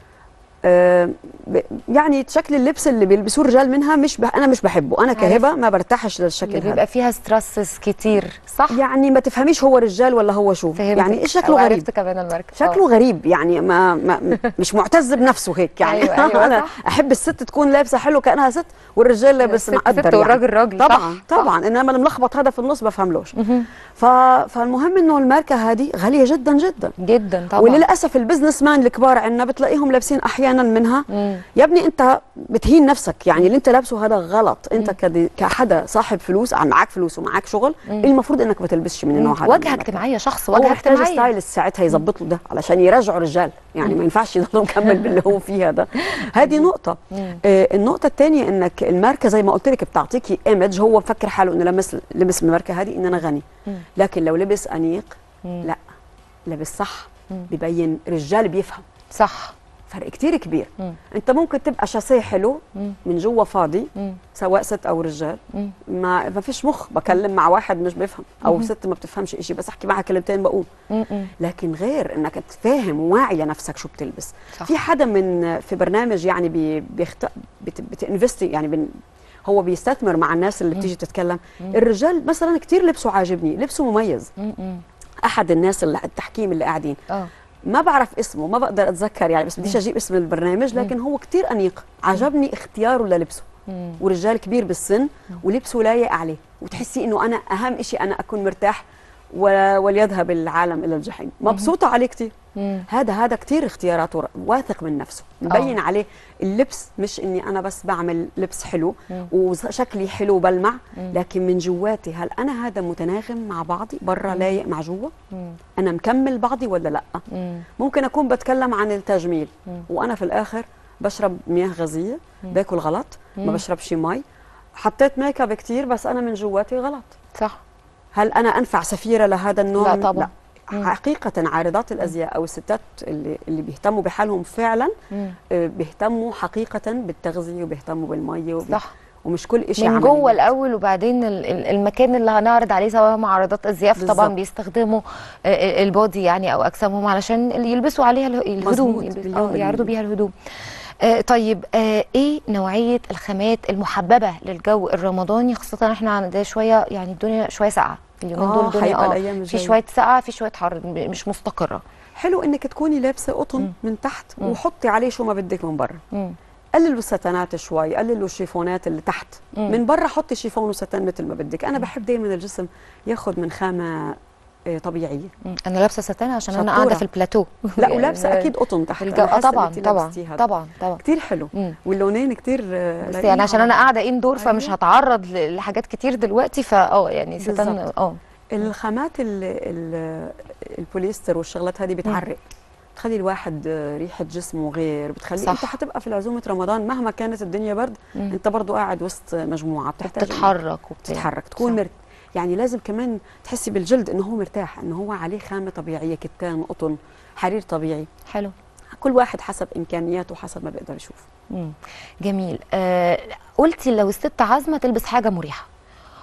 آه، ب- يعني شكل اللبس اللي بيلبسوه الرجال منها مش بح انا مش بحبه انا عارف. كهبه ما برتاحش للشكل اللي هذا بيبقى فيها ستريسز كتير صح يعني ما تفهميش هو رجال ولا هو شو فهمتك. يعني إيه أو شكله غريب عرفت كمان الماركة شكله غريب يعني ما, ما مش معتز بنفسه هيك يعني أيوة، أيوة، انا صح. احب الست تكون لابسه حلو كانها ست والرجال لابس الست مقدر ست يعني. والراجل راجل طبعا صح، طبعا انما الملخبط هذا في النص بفهملوش مهم. ف... فالمهم انه الماركه هذه غاليه جدا جدا جدا طبعا وللاسف البزنس مان الكبار عندنا بتلاقيهم لابسين احيانا منها مم. يا ابني انت بتهين نفسك يعني اللي انت لابسه هذا غلط انت كدي كحدا صاحب فلوس عم معك فلوس ومعك شغل المفروض انك ما تلبسش من النوع هذا من واجهة الماركة. اجتماعية شخص هو واجهة محتاج اجتماعية ستايلست ساعتها يظبط له ده علشان يرجعوا رجال يعني ما ينفعش يضل مكمل باللي هو فيه هذا هذه نقطة مم. آه النقطة الثانية انك الماركة زي ما قلت لك بتعطيكي ايمج هو بفكر حاله انه لمس لبس من الماركة هذه ان انا غني مم. لكن لو لبس انيق مم. لا لبس صح مم. ببين رجال بيفهم صح فرق كتير كبير مم. انت ممكن تبقى شاسيه حلو مم. من جوا فاضي مم. سواء ست او رجال مم. ما ما فيش مخ بكلم مع واحد مش بيفهم او ست ما بتفهمش إشي بس احكي معها كلمتين بقوم مم. مم. لكن غير انك تفهم وواعي لنفسك شو بتلبس صح. في حدا من في برنامج يعني بي بيخت... بت... بتنفستي يعني بن... هو بيستثمر مع الناس اللي بتيجي تتكلم الرجال مثلا كتير لبسه عاجبني لبسه مميز مم. مم. احد الناس اللي التحكيم اللي قاعدين اه ما بعرف اسمه ما بقدر اتذكر يعني بس بديش اجيب اسم البرنامج لكن هو كتير انيق عجبني اختياره للبسه مم. ورجال كبير بالسن ولبسه لايق عليه وتحسي انه انا اهم شيء انا اكون مرتاح و- وليذهب العالم الى الجحيم مبسوطه عليه كتير مم. هذا هذا كتير اختياراته ر- واثق من نفسه مبين عليه اللبس مش اني انا بس بعمل لبس حلو مم. وشكلي حلو بلمع مم. لكن من جواتي هل انا هذا متناغم مع بعضي برا لايق مع جوا مم. انا مكمل بعضي ولا لا مم. ممكن اكون بتكلم عن التجميل مم. وانا في الاخر بشرب مياه غازيه باكل غلط ما مم. بشربش مي حطيت ميك اب كتير بس انا من جواتي غلط صح هل انا انفع سفيره لهذا النوع لا من- طبعا. مم. حقيقة عارضات الأزياء أو الستات اللي, اللي بيهتموا بحالهم فعلا مم. آه، بيهتموا حقيقة بالتغذية وبيهتموا بالمية وبي... صح ومش كل شيء من جوه الاول وبعدين ال- ال- المكان اللي هنعرض عليه سواء معرضات ازياء طبعا بالظبط. بيستخدموا آه، آه، البودي يعني او اجسامهم علشان اللي يلبسوا عليها اله- الهدوم مظبوط، يلبس- مليون آه، بالمية. يعرضوا بيها الهدوم آه، طيب آه، ايه نوعيه الخامات المحببه للجو الرمضاني خاصه احنا عندنا شويه يعني الدنيا شويه ساقعه اليومين آه، دول الدنيا هيبقى اه الأيام في الجاية. شويه سقعه في شويه حر م- مش مستقره حلو انك تكوني لابسة قطن من تحت مم. وحطي عليه شو ما بدك من برا مم. قللوا الستانات شوي قللوا الشيفونات اللي تحت مم. من برا حطي شيفون وستان مثل ما بدك انا بحب دائما الجسم ياخذ من خامه آه، طبيعيه مم. انا لابسه ستان عشان انا شطورة. قاعده في البلاتو لا يعني ولابسه اكيد قطن تحت في الجو أنا اه حاسة طبعا إنتي طبعا لابستي هذا. طبعا طبعا كتير حلو مم. واللونين كتير آه، بس لايقين يعني عشان على انا بعض. قاعده اندور فمش أيوة. هتعرض ل- لحاجات كتير دلوقتي فاه يعني ستان بالظبط. اه الخامات ال ال البوليستر والشغلات هذه بتعرق بتخلي الواحد آه، ريحه جسمه غير بتخلي صح. انت حتبقى في العزومه رمضان مهما كانت الدنيا برد مم. انت برضو قاعد وسط مجموعه بتحتاج إنك بتتحرك وبتاع تتحرك تكون صح. مرت يعني لازم كمان تحسي بالجلد انه هو مرتاح انه هو عليه خامه طبيعيه كتان قطن حرير طبيعي حلو كل واحد حسب امكانياته وحسب ما بيقدر يشوف مم. جميل آه قلتي لو الست عازمه تلبس حاجه مريحه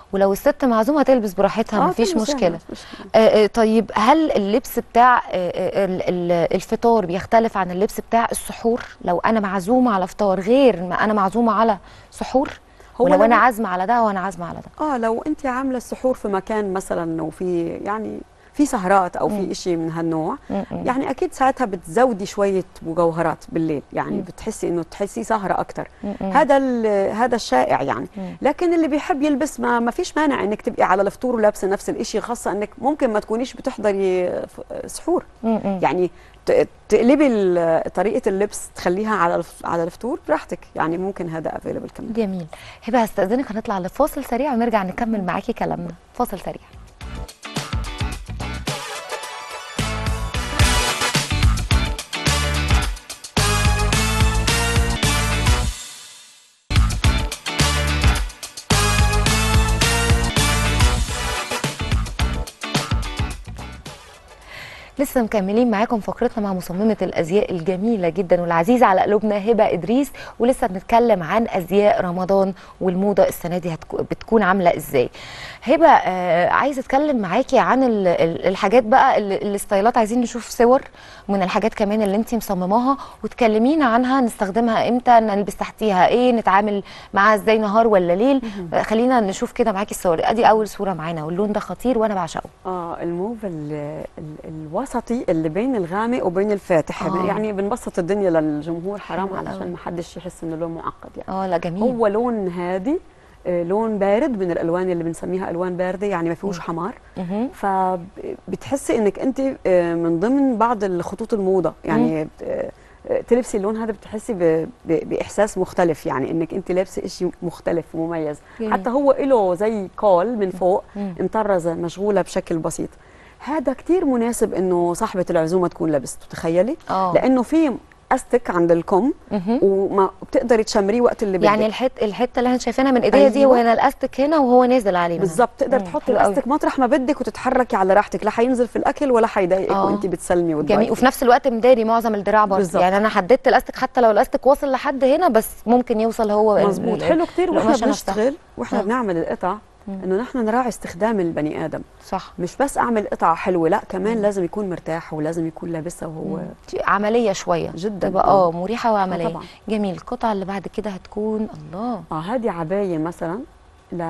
ولو الست معزومه تلبس براحتها آه، مفيش تلبس يعني، مشكله مش مشكلة. آه، آه، طيب هل اللبس بتاع آه، آه، ال- ال- الفطار بيختلف عن اللبس بتاع السحور لو انا معزومه على فطار غير ما انا معزومه على سحور هو ولو لو- انا عازمه على ده وانا عازمه على ده اه لو انت عامله السحور في مكان مثلا وفي يعني في سهرات او في شيء من هالنوع م-م. يعني اكيد ساعتها بتزودي شويه مجوهرات بالليل يعني مم. بتحسي انه تحسي سهره اكثر م-م. هذا ال- هذا الشائع يعني مم. لكن اللي بيحب يلبس ما ما فيش مانع انك تبقي على الفطور ولابسه نفس الشيء خاصه انك ممكن ما تكونيش بتحضري ف- سحور م-م. يعني ت- تقلبي ال- طريقه اللبس تخليها على الف- على الفطور براحتك يعني ممكن هذا افيلبل كمان جميل هبه هستاذنك هنطلع لفاصل سريع ونرجع نكمل معاكي كلامنا فاصل سريع لسه مكملين معاكم فقرتنا مع مصممة الأزياء الجميلة جدا والعزيزة على قلوبنا هبة إدريس ولسه بنتكلم عن أزياء رمضان والموضة السنة دي هتكو بتكون عاملة إزاي هبة آه عايزة أتكلم معاكي عن ال- ال- الحاجات بقى ال- الستايلات عايزين نشوف صور من الحاجات كمان اللي انتي مصمماها وتكلمينا عنها نستخدمها امتى نلبس تحتيها ايه نتعامل معاها ازاي نهار ولا ليل آه، خلينا نشوف كده معاكي الصور ادي اول صورة معانا واللون ده خطير وانا بعشقه اه الموف ال ال الوسطي اللي بين الغامق وبين الفاتح آه. يعني بنبسط الدنيا للجمهور حرام حلو علشان قوي. ما حدش يحس انه لون معقد يعني اه لا جميل هو لون هادي آه، لون بارد من الالوان اللي بنسميها الوان بارده يعني ما فيهوش حمار مهم. فبتحسي انك انت آه، من ضمن بعض الخطوط الموضه يعني آه، آه، تلبسي اللون هذا بتحسي ب- ب- باحساس مختلف يعني انك انت لابسه شيء مختلف ومميز جميل. حتى هو له زي كول من فوق مم. مطرزه مشغوله بشكل بسيط هذا كتير مناسب انه صاحبه العزومه تكون لابسته تخيلي اه لانه في استك عند الكم مهم. وما بتقدري تشمريه وقت اللي بدك يعني الحت الحته اللي احنا شايفينها من ايديها دي أيوة. هو هنا الاستك هنا وهو نازل عليه منها. بالظبط تقدر مم، تحطي حلو قوي. الاستك مطرح ما بدك وتتحركي على راحتك لا حينزل في الاكل ولا حيضايقك آه. وانت بتسلمي جميل وتضايقي وفي نفس الوقت مداري معظم الدراع برضه بالظبط. يعني انا حددت الاستك حتى لو الاستك واصل لحد هنا بس ممكن يوصل هو ال- مزبوط ال- حلو كتير واحنا القماشة نفسها. بنشتغل واحنا آه. بنعمل القطع مم. انه نحن نراعي استخدام البني ادم صح مش بس اعمل قطعه حلوه لا كمان لازم يكون مرتاح ولازم يكون لابسها وهو عمليه شويه جدا تبقى اه مريحه وعمليه طبعا جميل القطعه اللي بعد كده هتكون الله اه هذه عبايه مثلا ل...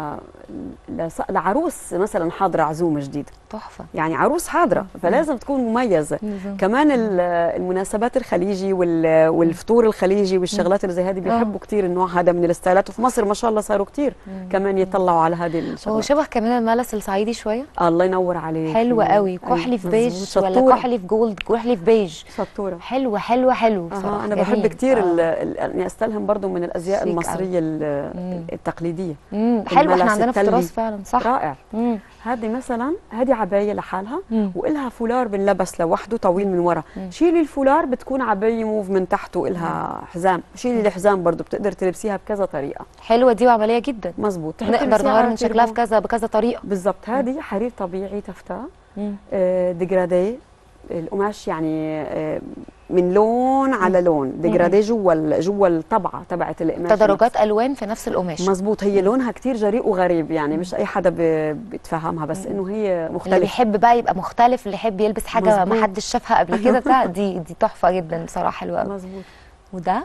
لص... لعروس مثلا حاضره عزومه جديده تحفه يعني عروس حاضره فلازم تكون مميزه بالظبط. كمان ال- المناسبات الخليجي وال- والفطور الخليجي والشغلات اللي زي هذه آه. بيحبوا كتير النوع هذا من الستايلات وفي مصر ما شاء الله صاروا كتير كمان يطلعوا على هذه هو الشغلات شبه كمان الملس الصعيدي شويه الله ينور عليك حلو قوي أيوة، كحلي في مظبوط. بيج ولا شطورة. كحلي في جولد كحلي في بيج شطوره حلوه حلوه حلو أها بصراحه انا بحب جميل. كتير آه. ال- ال- اني استلهم برضو من الازياء شيك المصريه ال- مم. التقليديه مم، حلو احنا الملس عندنا في التلي. التراث فعلا صح رائع مم. هذه مثلا هذه عبايه لحالها مم. والها فولار بنلبس لوحده طويل من ورا مم. شيلي الفولار بتكون عبايه موف من تحت والها حزام شيلي الحزام برضو بتقدر تلبسيها بكذا طريقه حلوه دي وعمليه جدا مزبوط تحبي نقدر تلبسيها نغير على من شكلها في تيربو. كذا بكذا طريقه بالضبط هذه حرير طبيعي تفتة مم. آه، ديجرادي القماش يعني آه، من لون على لون ديجرادي جوا ال- جوا الطبعه تبعت القماش تدرجات الوان في نفس القماش مزبوط هي لونها كتير جريء وغريب يعني مش اي حدا ب- بيتفهمها بس انه هي اللي مختلفه بيحب بقى يبقى مختلف اللي يحب يلبس حاجه ما مظبوط. حدش شافها قبل كده بتاع دي دي تحفه جدا بصراحه حلوه قوي مزبوط وده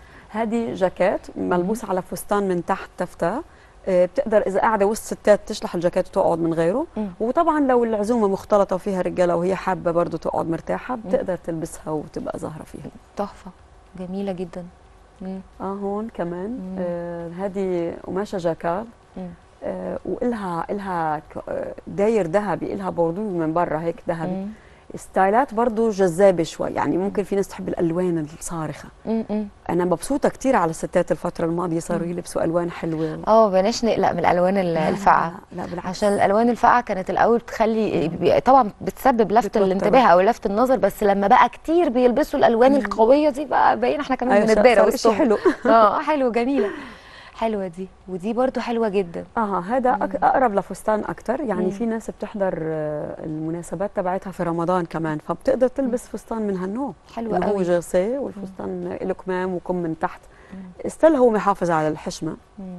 هذه جاكيت ملبوس على فستان من تحت تفتة آه، بتقدر اذا قاعده وسط ستات تشلح الجاكيت وتقعد من غيره مم. وطبعا لو العزومه مختلطه وفيها رجاله وهي حابه برضه تقعد مرتاحه بتقدر تلبسها وتبقى ظاهره فيها تحفه جميله جدا مم. اه هون كمان مم. آه هذه قماشه جاكار مم. آه والها الها ك- آه، داير ذهبي الها بوردو من برا هيك ذهبي مم. ستايلات برضه جذابه شوي يعني ممكن في ناس تحب الالوان الصارخه مم. مم. انا مبسوطه كتير على الستات الفتره الماضيه صاروا يلبسوا الوان حلوه اه بلاش نقلق من الالوان ال- لا، الفاقعه لا, لا بالعكس عشان الالوان الفاقعه كانت الاول بتخلي بي- طبعا بتسبب لفت بتوتر. الانتباه او لفت النظر بس لما بقى كتير بيلبسوا الالوان القويه دي بقى باين احنا كمان أيوة، بنتبارى صار شيء وسطهم. حلو اه حلو جميله حلوه دي ودي برضو حلوه جدا اه هذا أك- اقرب لفستان اكثر يعني مم. في ناس بتحضر آه، المناسبات تبعتها في رمضان كمان فبتقدر تلبس فستان من هالنوع حلوه اللي هو قوي جرسيه والفستان له كمام وكم من تحت استل هو محافظ على الحشمه مم.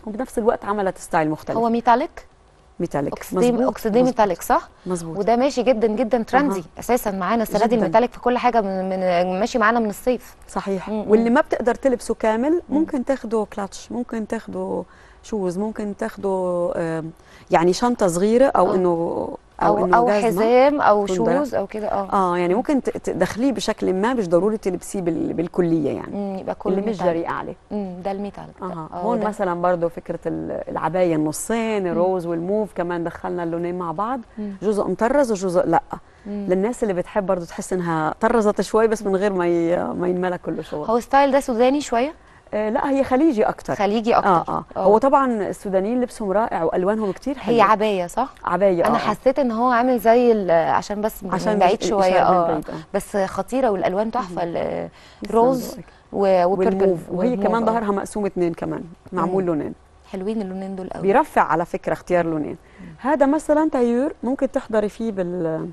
وبنفس الوقت عملت ستايل مختلف هو ميتاليك ميتاليك اوكسيدي مظبوط، اوكسيدي مظبوط، ميتاليك صح مظبوط وده ماشي جدا جدا ترندي أها. اساسا معانا السنه دي جداً. الميتاليك في كل حاجه من, من ماشي معانا من الصيف صحيح مم. واللي ما بتقدر تلبسه كامل ممكن تاخده كلاتش ممكن تاخده شوز ممكن تاخده آم، يعني شنطه صغيره او آه. انه او إنه او جزمة. حزام او فندق. شوز او كده اه اه يعني ممكن ت- تدخليه بشكل ما مش ضروري تلبسيه بال- بالكليه يعني مم، يبقى كله اللي مش ميتاليك. جريء عليه مم، ده الميتاليك ده. اها آه، هون ده. مثلا برضه فكره ال- العبايه النصين الروز والموف كمان دخلنا اللونين مع بعض مم. جزء مطرز وجزء لا مم. للناس اللي بتحب برضه تحس انها طرزت شوي بس من غير ما ي- ما ينملى كله شغل هو ستايل ده سوداني شويه آه لا هي خليجي اكتر خليجي اكتر اه اه هو طبعا السودانيين لبسهم رائع والوانهم كتير حلوه هي عبايه صح عبايه انا آه. حسيت ان هو عامل زي ال- عشان بس من عشان بعيد مش- شويه إشارة من اه بعيد، آه. بس خطيره والالوان تحفه ال- يسلم روز ذوقك. و- وبيربل والموف وهي والموف، كمان آه. ظهرها مقسوم اتنين كمان معمول مم. لونين حلوين اللونين دول قوي بيرفع على فكره اختيار لونين هذا مثلا تايور ممكن تحضري فيه بال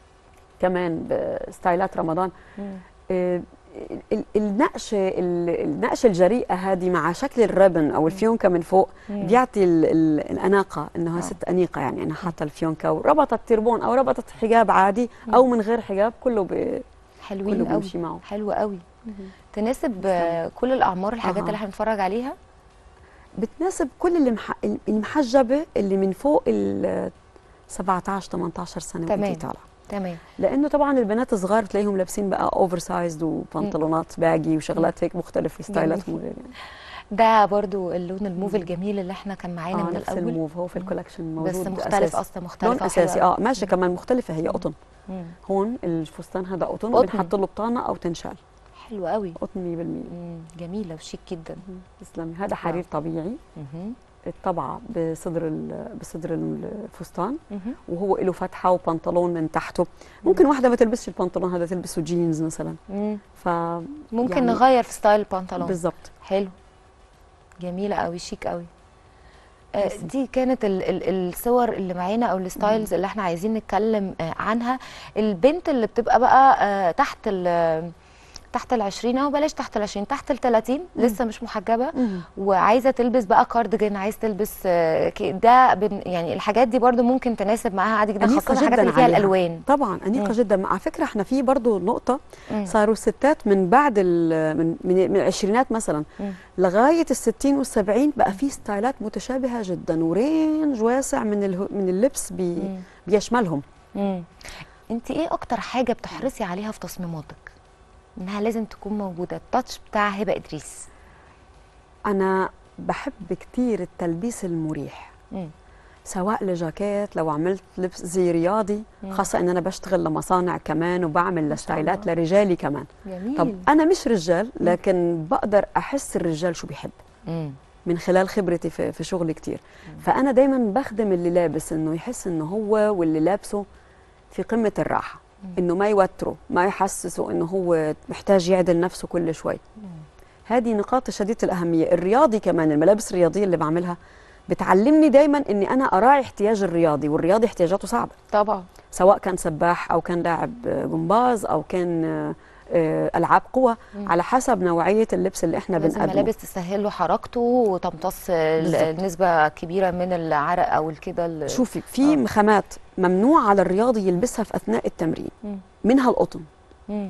كمان بستايلات رمضان مم. آه، ال- النقش ال- النقشه الجريئه هذه مع شكل الربن او الفيونكه من فوق مم. بيعطي ال- ال- الاناقه انها آه. ست انيقه يعني انا حاطه الفيونكه وربطت تربون او ربطت حجاب عادي او من غير حجاب كله ب... حلوين كله قوي بيمشي معه حلو قوي تناسب آه، كل الاعمار الحاجات أها. اللي احنا بنتفرج عليها بتناسب كل اللي مح... المحجبه اللي من فوق ال 17 18 سنه تمام. وانت طالعه تمام لانه طبعا البنات الصغار تلاقيهم لابسين بقى اوفر سايزد وبنطلونات باجي وشغلات هيك مختلفه ستايلاتهم غير يعني ده برضو اللون الموف الجميل اللي احنا كان معانا اه من نفس الاول الموف هو في الكولكشن موجود بس مختلف أساسي. اصلا مختلف لون أو حلو اساسي أوي. اه ماشي كمان مختلفه هي قطن مم. هون الفستان هذا قطن قطن. بنحط له بطانه او تنشال حلو قوي قطن 100% مم. جميله وشيك جدا تسلمي هذا حرير طبيعي مهم. الطبعه بصدر ال- بصدر الفستان مهم. وهو له فتحه وبنطلون من تحته ممكن واحده ما تلبسش البنطلون هذا تلبسه جينز مثلا مم. ف ممكن يعني نغير في ستايل البنطلون بالضبط حلو جميله قوي شيك قوي آه، تسلم. دي كانت ال ال الصور اللي معانا او الستايلز اللي احنا عايزين نتكلم آه، عنها البنت اللي بتبقى بقى آه، تحت ال تحت ال 20 او بلاش تحت ال 20 تحت ال 30 لسه مش محجبه وعايزه تلبس بقى كارديجان عايز تلبس آه، ك- ده بن- يعني الحاجات دي برضو ممكن تناسب معاها عادي جدا أنيقة خاصه الحاجات جداً اللي فيها عليها. الالوان طبعا انيقه مم. جدا على فكره احنا في برضه نقطه مم. صاروا الستات من بعد ال- من من, من العشرينات مثلا مم. لغايه الستين والسبعين بقى في ستايلات متشابهه جدا ورينج واسع من اله- من اللبس بي مم. بيشملهم مم. انت ايه اكتر حاجه بتحرصي عليها في تصميماتك انها لازم تكون موجوده التاتش بتاع هبه ادريس انا بحب كتير التلبيس المريح مم. سواء لجاكيت لو عملت لبس زي رياضي مم. خاصه ان انا بشتغل لمصانع كمان وبعمل شاء لستايلات الله. لرجالي كمان جميل طب انا مش رجال لكن بقدر احس الرجال شو بيحب مم. من خلال خبرتي في, في شغلي كتير فانا دايما بخدم اللي لابس انه يحس انه هو واللي لابسه في قمه الراحه انه ما يوتره ما يحسسه انه هو محتاج يعدل نفسه كل شوي هذه نقاط شديده الاهميه الرياضي كمان الملابس الرياضيه اللي بعملها بتعلمني دايما اني انا اراعي احتياج الرياضي والرياضي احتياجاته صعبه طبعا سواء كان سباح او كان لاعب جمباز او كان آه، آه، العاب قوه على حسب نوعيه اللبس اللي احنا لازم بنقدمه ملابس تسهل له حركته وتمتص ال- بالظبط. النسبه كبيره من العرق او الكده ال- شوفي في آه. خامات ممنوع على الرياضي يلبسها في اثناء التمرين مم. منها القطن مم.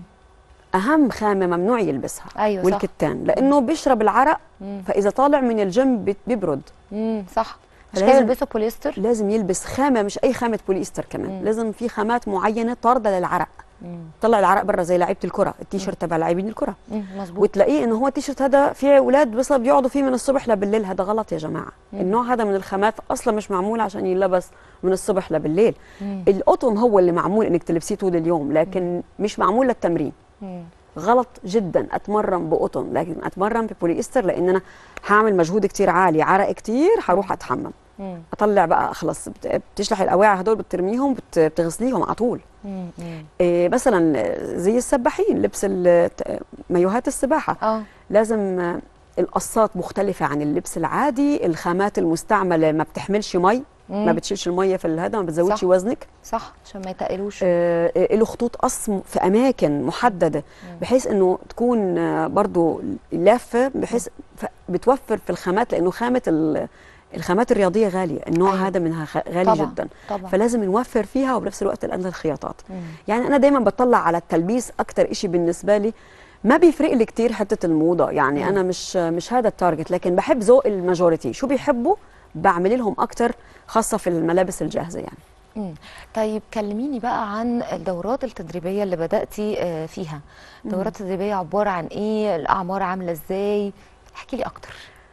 اهم خامه ممنوع يلبسها ايوه صح والكتان لانه بيشرب العرق مم. فاذا طالع من الجيم بت- بيبرد مم. صح مش فلازم- كده يلبسوا بوليستر لازم يلبس خامه مش اي خامه بوليستر كمان مم. لازم في خامات معينه طارده للعرق مم. طلع العرق برا زي لعيبه الكره التيشيرت تبع لاعبين الكره مم. مظبوط وتلاقيه انه هو التيشيرت هذا في اولاد بس بيقعدوا فيه من الصبح لبالليل هذا غلط يا جماعه مم. النوع هذا من الخامات اصلا مش معمول عشان يلبس من الصبح لبالليل مم. القطن هو اللي معمول انك تلبسيه طول اليوم لكن مش معمول للتمرين مم. غلط جدا اتمرن بقطن لكن اتمرن ببوليستر لان انا هعمل مجهود كتير عالي عرق كتير هروح اتحمم مم. اطلع بقى خلص بت- بتشلح الاواعي هدول بترميهم بت- بتغسليهم على طول مم. مم. إيه مثلا زي السباحين لبس ال- ت- مايوهات السباحه اه لازم آه، القصات مختلفة عن اللبس العادي الخامات المستعملة ما بتحملش مي ما مم. بتشيلش المية في الهذا ما بتزودش صح. وزنك صح عشان ما يتقلوش آه، آه، له خطوط قص م- في اماكن محدده بحيث انه تكون آه، برضو لافه بحيث ف- بتوفر في الخامات لانه خامه ال- الخامات الرياضيه غاليه النوع أيوة. هذا منها خ- غالي طبعاً، جدا طبعا فلازم نوفر فيها وبنفس الوقت الان الخياطات مم. يعني انا دايما بطلع على التلبيس اكتر إشي بالنسبه لي ما بيفرق لي كتير حته الموضه يعني مم. انا مش مش هذا التارجت لكن بحب ذوق الماجوريتي شو بيحبوا بعمل لهم اكتر خاصه في الملابس الجاهزه يعني مم. طيب كلميني بقى عن الدورات التدريبيه اللي بداتي آه، فيها الدورات التدريبيه عباره عن ايه الاعمار عامله ازاي احكي لي اكتر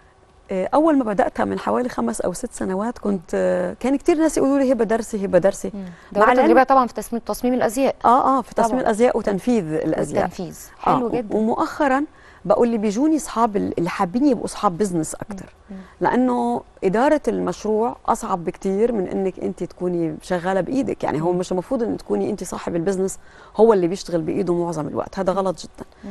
آه، اول ما بداتها من حوالي خمس او ست سنوات كنت آه، كان كتير ناس يقولوا لي هبه درسي هبه درسي دورات العلم- تدريبيه طبعا في تصميم تصميم الازياء اه اه في تصميم طبعاً. الازياء وتنفيذ الازياء والتنفيذ حلو آه جدا ومؤخرا بقول لي بيجوني اصحاب ال- اللي حابين يبقوا اصحاب بزنس اكتر لانه اداره المشروع اصعب بكتير من انك انت تكوني شغاله بايدك يعني هو مم. مش المفروض ان تكوني انت صاحب البزنس هو اللي بيشتغل بايده معظم الوقت هذا غلط جدا مم.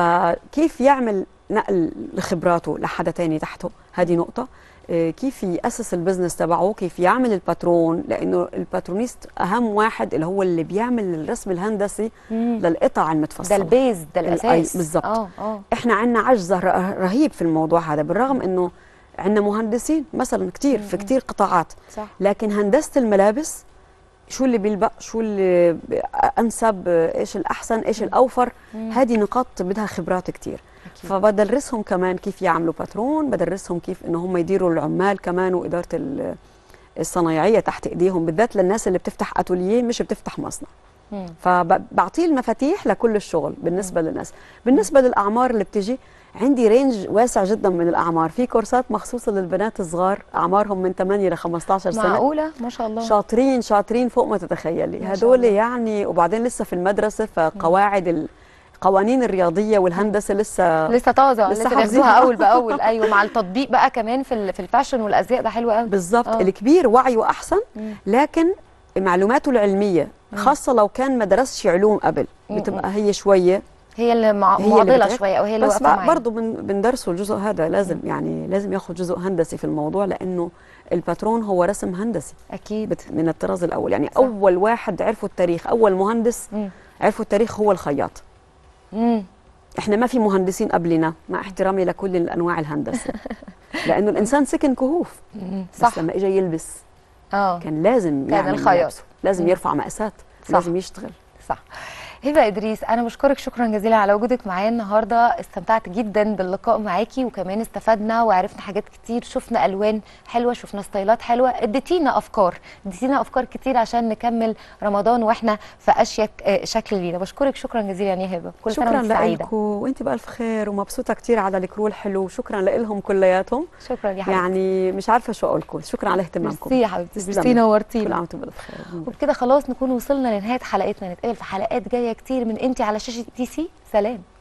فكيف يعمل نقل لخبراته لحدا تاني تحته هذه نقطه آه، كيف يأسس البزنس تبعه كيف يعمل الباترون لأنه الباترونيست أهم واحد اللي هو اللي بيعمل الرسم الهندسي مم. للقطع ده المتفصلة البيز ده الأي- الاساس بالظبط. اه اه احنا عندنا عجز ر- رهيب في الموضوع هذا بالرغم انه عندنا مهندسين مثلا كتير في مم. كتير قطاعات صح لكن هندسه الملابس شو اللي بيلبق شو اللي ب- انسب ايش الاحسن ايش الاوفر مم. هذه نقاط بدها خبرات كتير أكيد. فبدرسهم كمان كيف يعملوا باترون بدرسهم كيف انه هم يديروا العمال كمان واداره ال- الصنايعيه تحت ايديهم بالذات للناس اللي بتفتح اتوليه مش بتفتح مصنع مم. فبعطيه المفاتيح لكل الشغل بالنسبه للناس بالنسبه للاعمار اللي بتجي عندي رينج واسع جدا من الاعمار في كورسات مخصوصه للبنات الصغار اعمارهم من 8 ل 15 سنه معقوله ما شاء الله شاطرين شاطرين فوق ما تتخيلي ما شاء هدول الله. يعني وبعدين لسه في المدرسه فقواعد ال- القوانين الرياضيه والهندسه لسه لسه طازه لسه لسه حافظينها. بياخدوها اول باول ايوه مع التطبيق بقى كمان في ال- في الفاشن والازياء ده حلو قوي بالضبط آه. الكبير وعيه احسن مم. لكن معلوماته العلميه خاصه لو كان ما درسش علوم قبل مم. بتبقى هي شويه هي اللي مع... هي اللي معضله بتغير. شويه او هي اللي بس واقفه معايا برضه بن بندرسه الجزء هذا لازم يعني لازم ياخذ جزء هندسي في الموضوع لانه الباترون هو رسم هندسي اكيد بت- من الطراز الاول يعني صح. اول واحد عرفوا التاريخ اول مهندس مم. عرفوا التاريخ هو الخياط مم. احنا ما في مهندسين قبلنا مع احترامي لكل الانواع الهندسه لانه الانسان سكن كهوف مم. صح صح بس لما اجى يلبس اه كان لازم كان يعمل الخياط. ملابسه لازم مم. يرفع مقاسات صح. لازم يشتغل صح هبه ادريس انا بشكرك شكرا جزيلا على وجودك معايا النهارده استمتعت جدا باللقاء معاكي وكمان استفدنا وعرفنا حاجات كتير شفنا الوان حلوه شفنا ستايلات حلوه اديتينا افكار اديتينا افكار كتير عشان نكمل رمضان واحنا في اشيك آه، شكل لينا بشكرك شكرا جزيلا يا هبه كل سنه شكرا وانت سعيده لكم وانت بالف خير ومبسوطه كتير على الكرو الحلو وشكرا لهم كلياتهم شكرا يا حبيبتي يعني مش عارفه شو اقول لكم شكرا على اهتمامكم ميرسي يا حبيبتي تسلمي. ميرسي كل نورتينا عام وانتم بالف خير وبكده خلاص نكون وصلنا لنهايه حلقتنا نتقابل في حلقات جايه كتير من انتي على شاشه تي سي سلام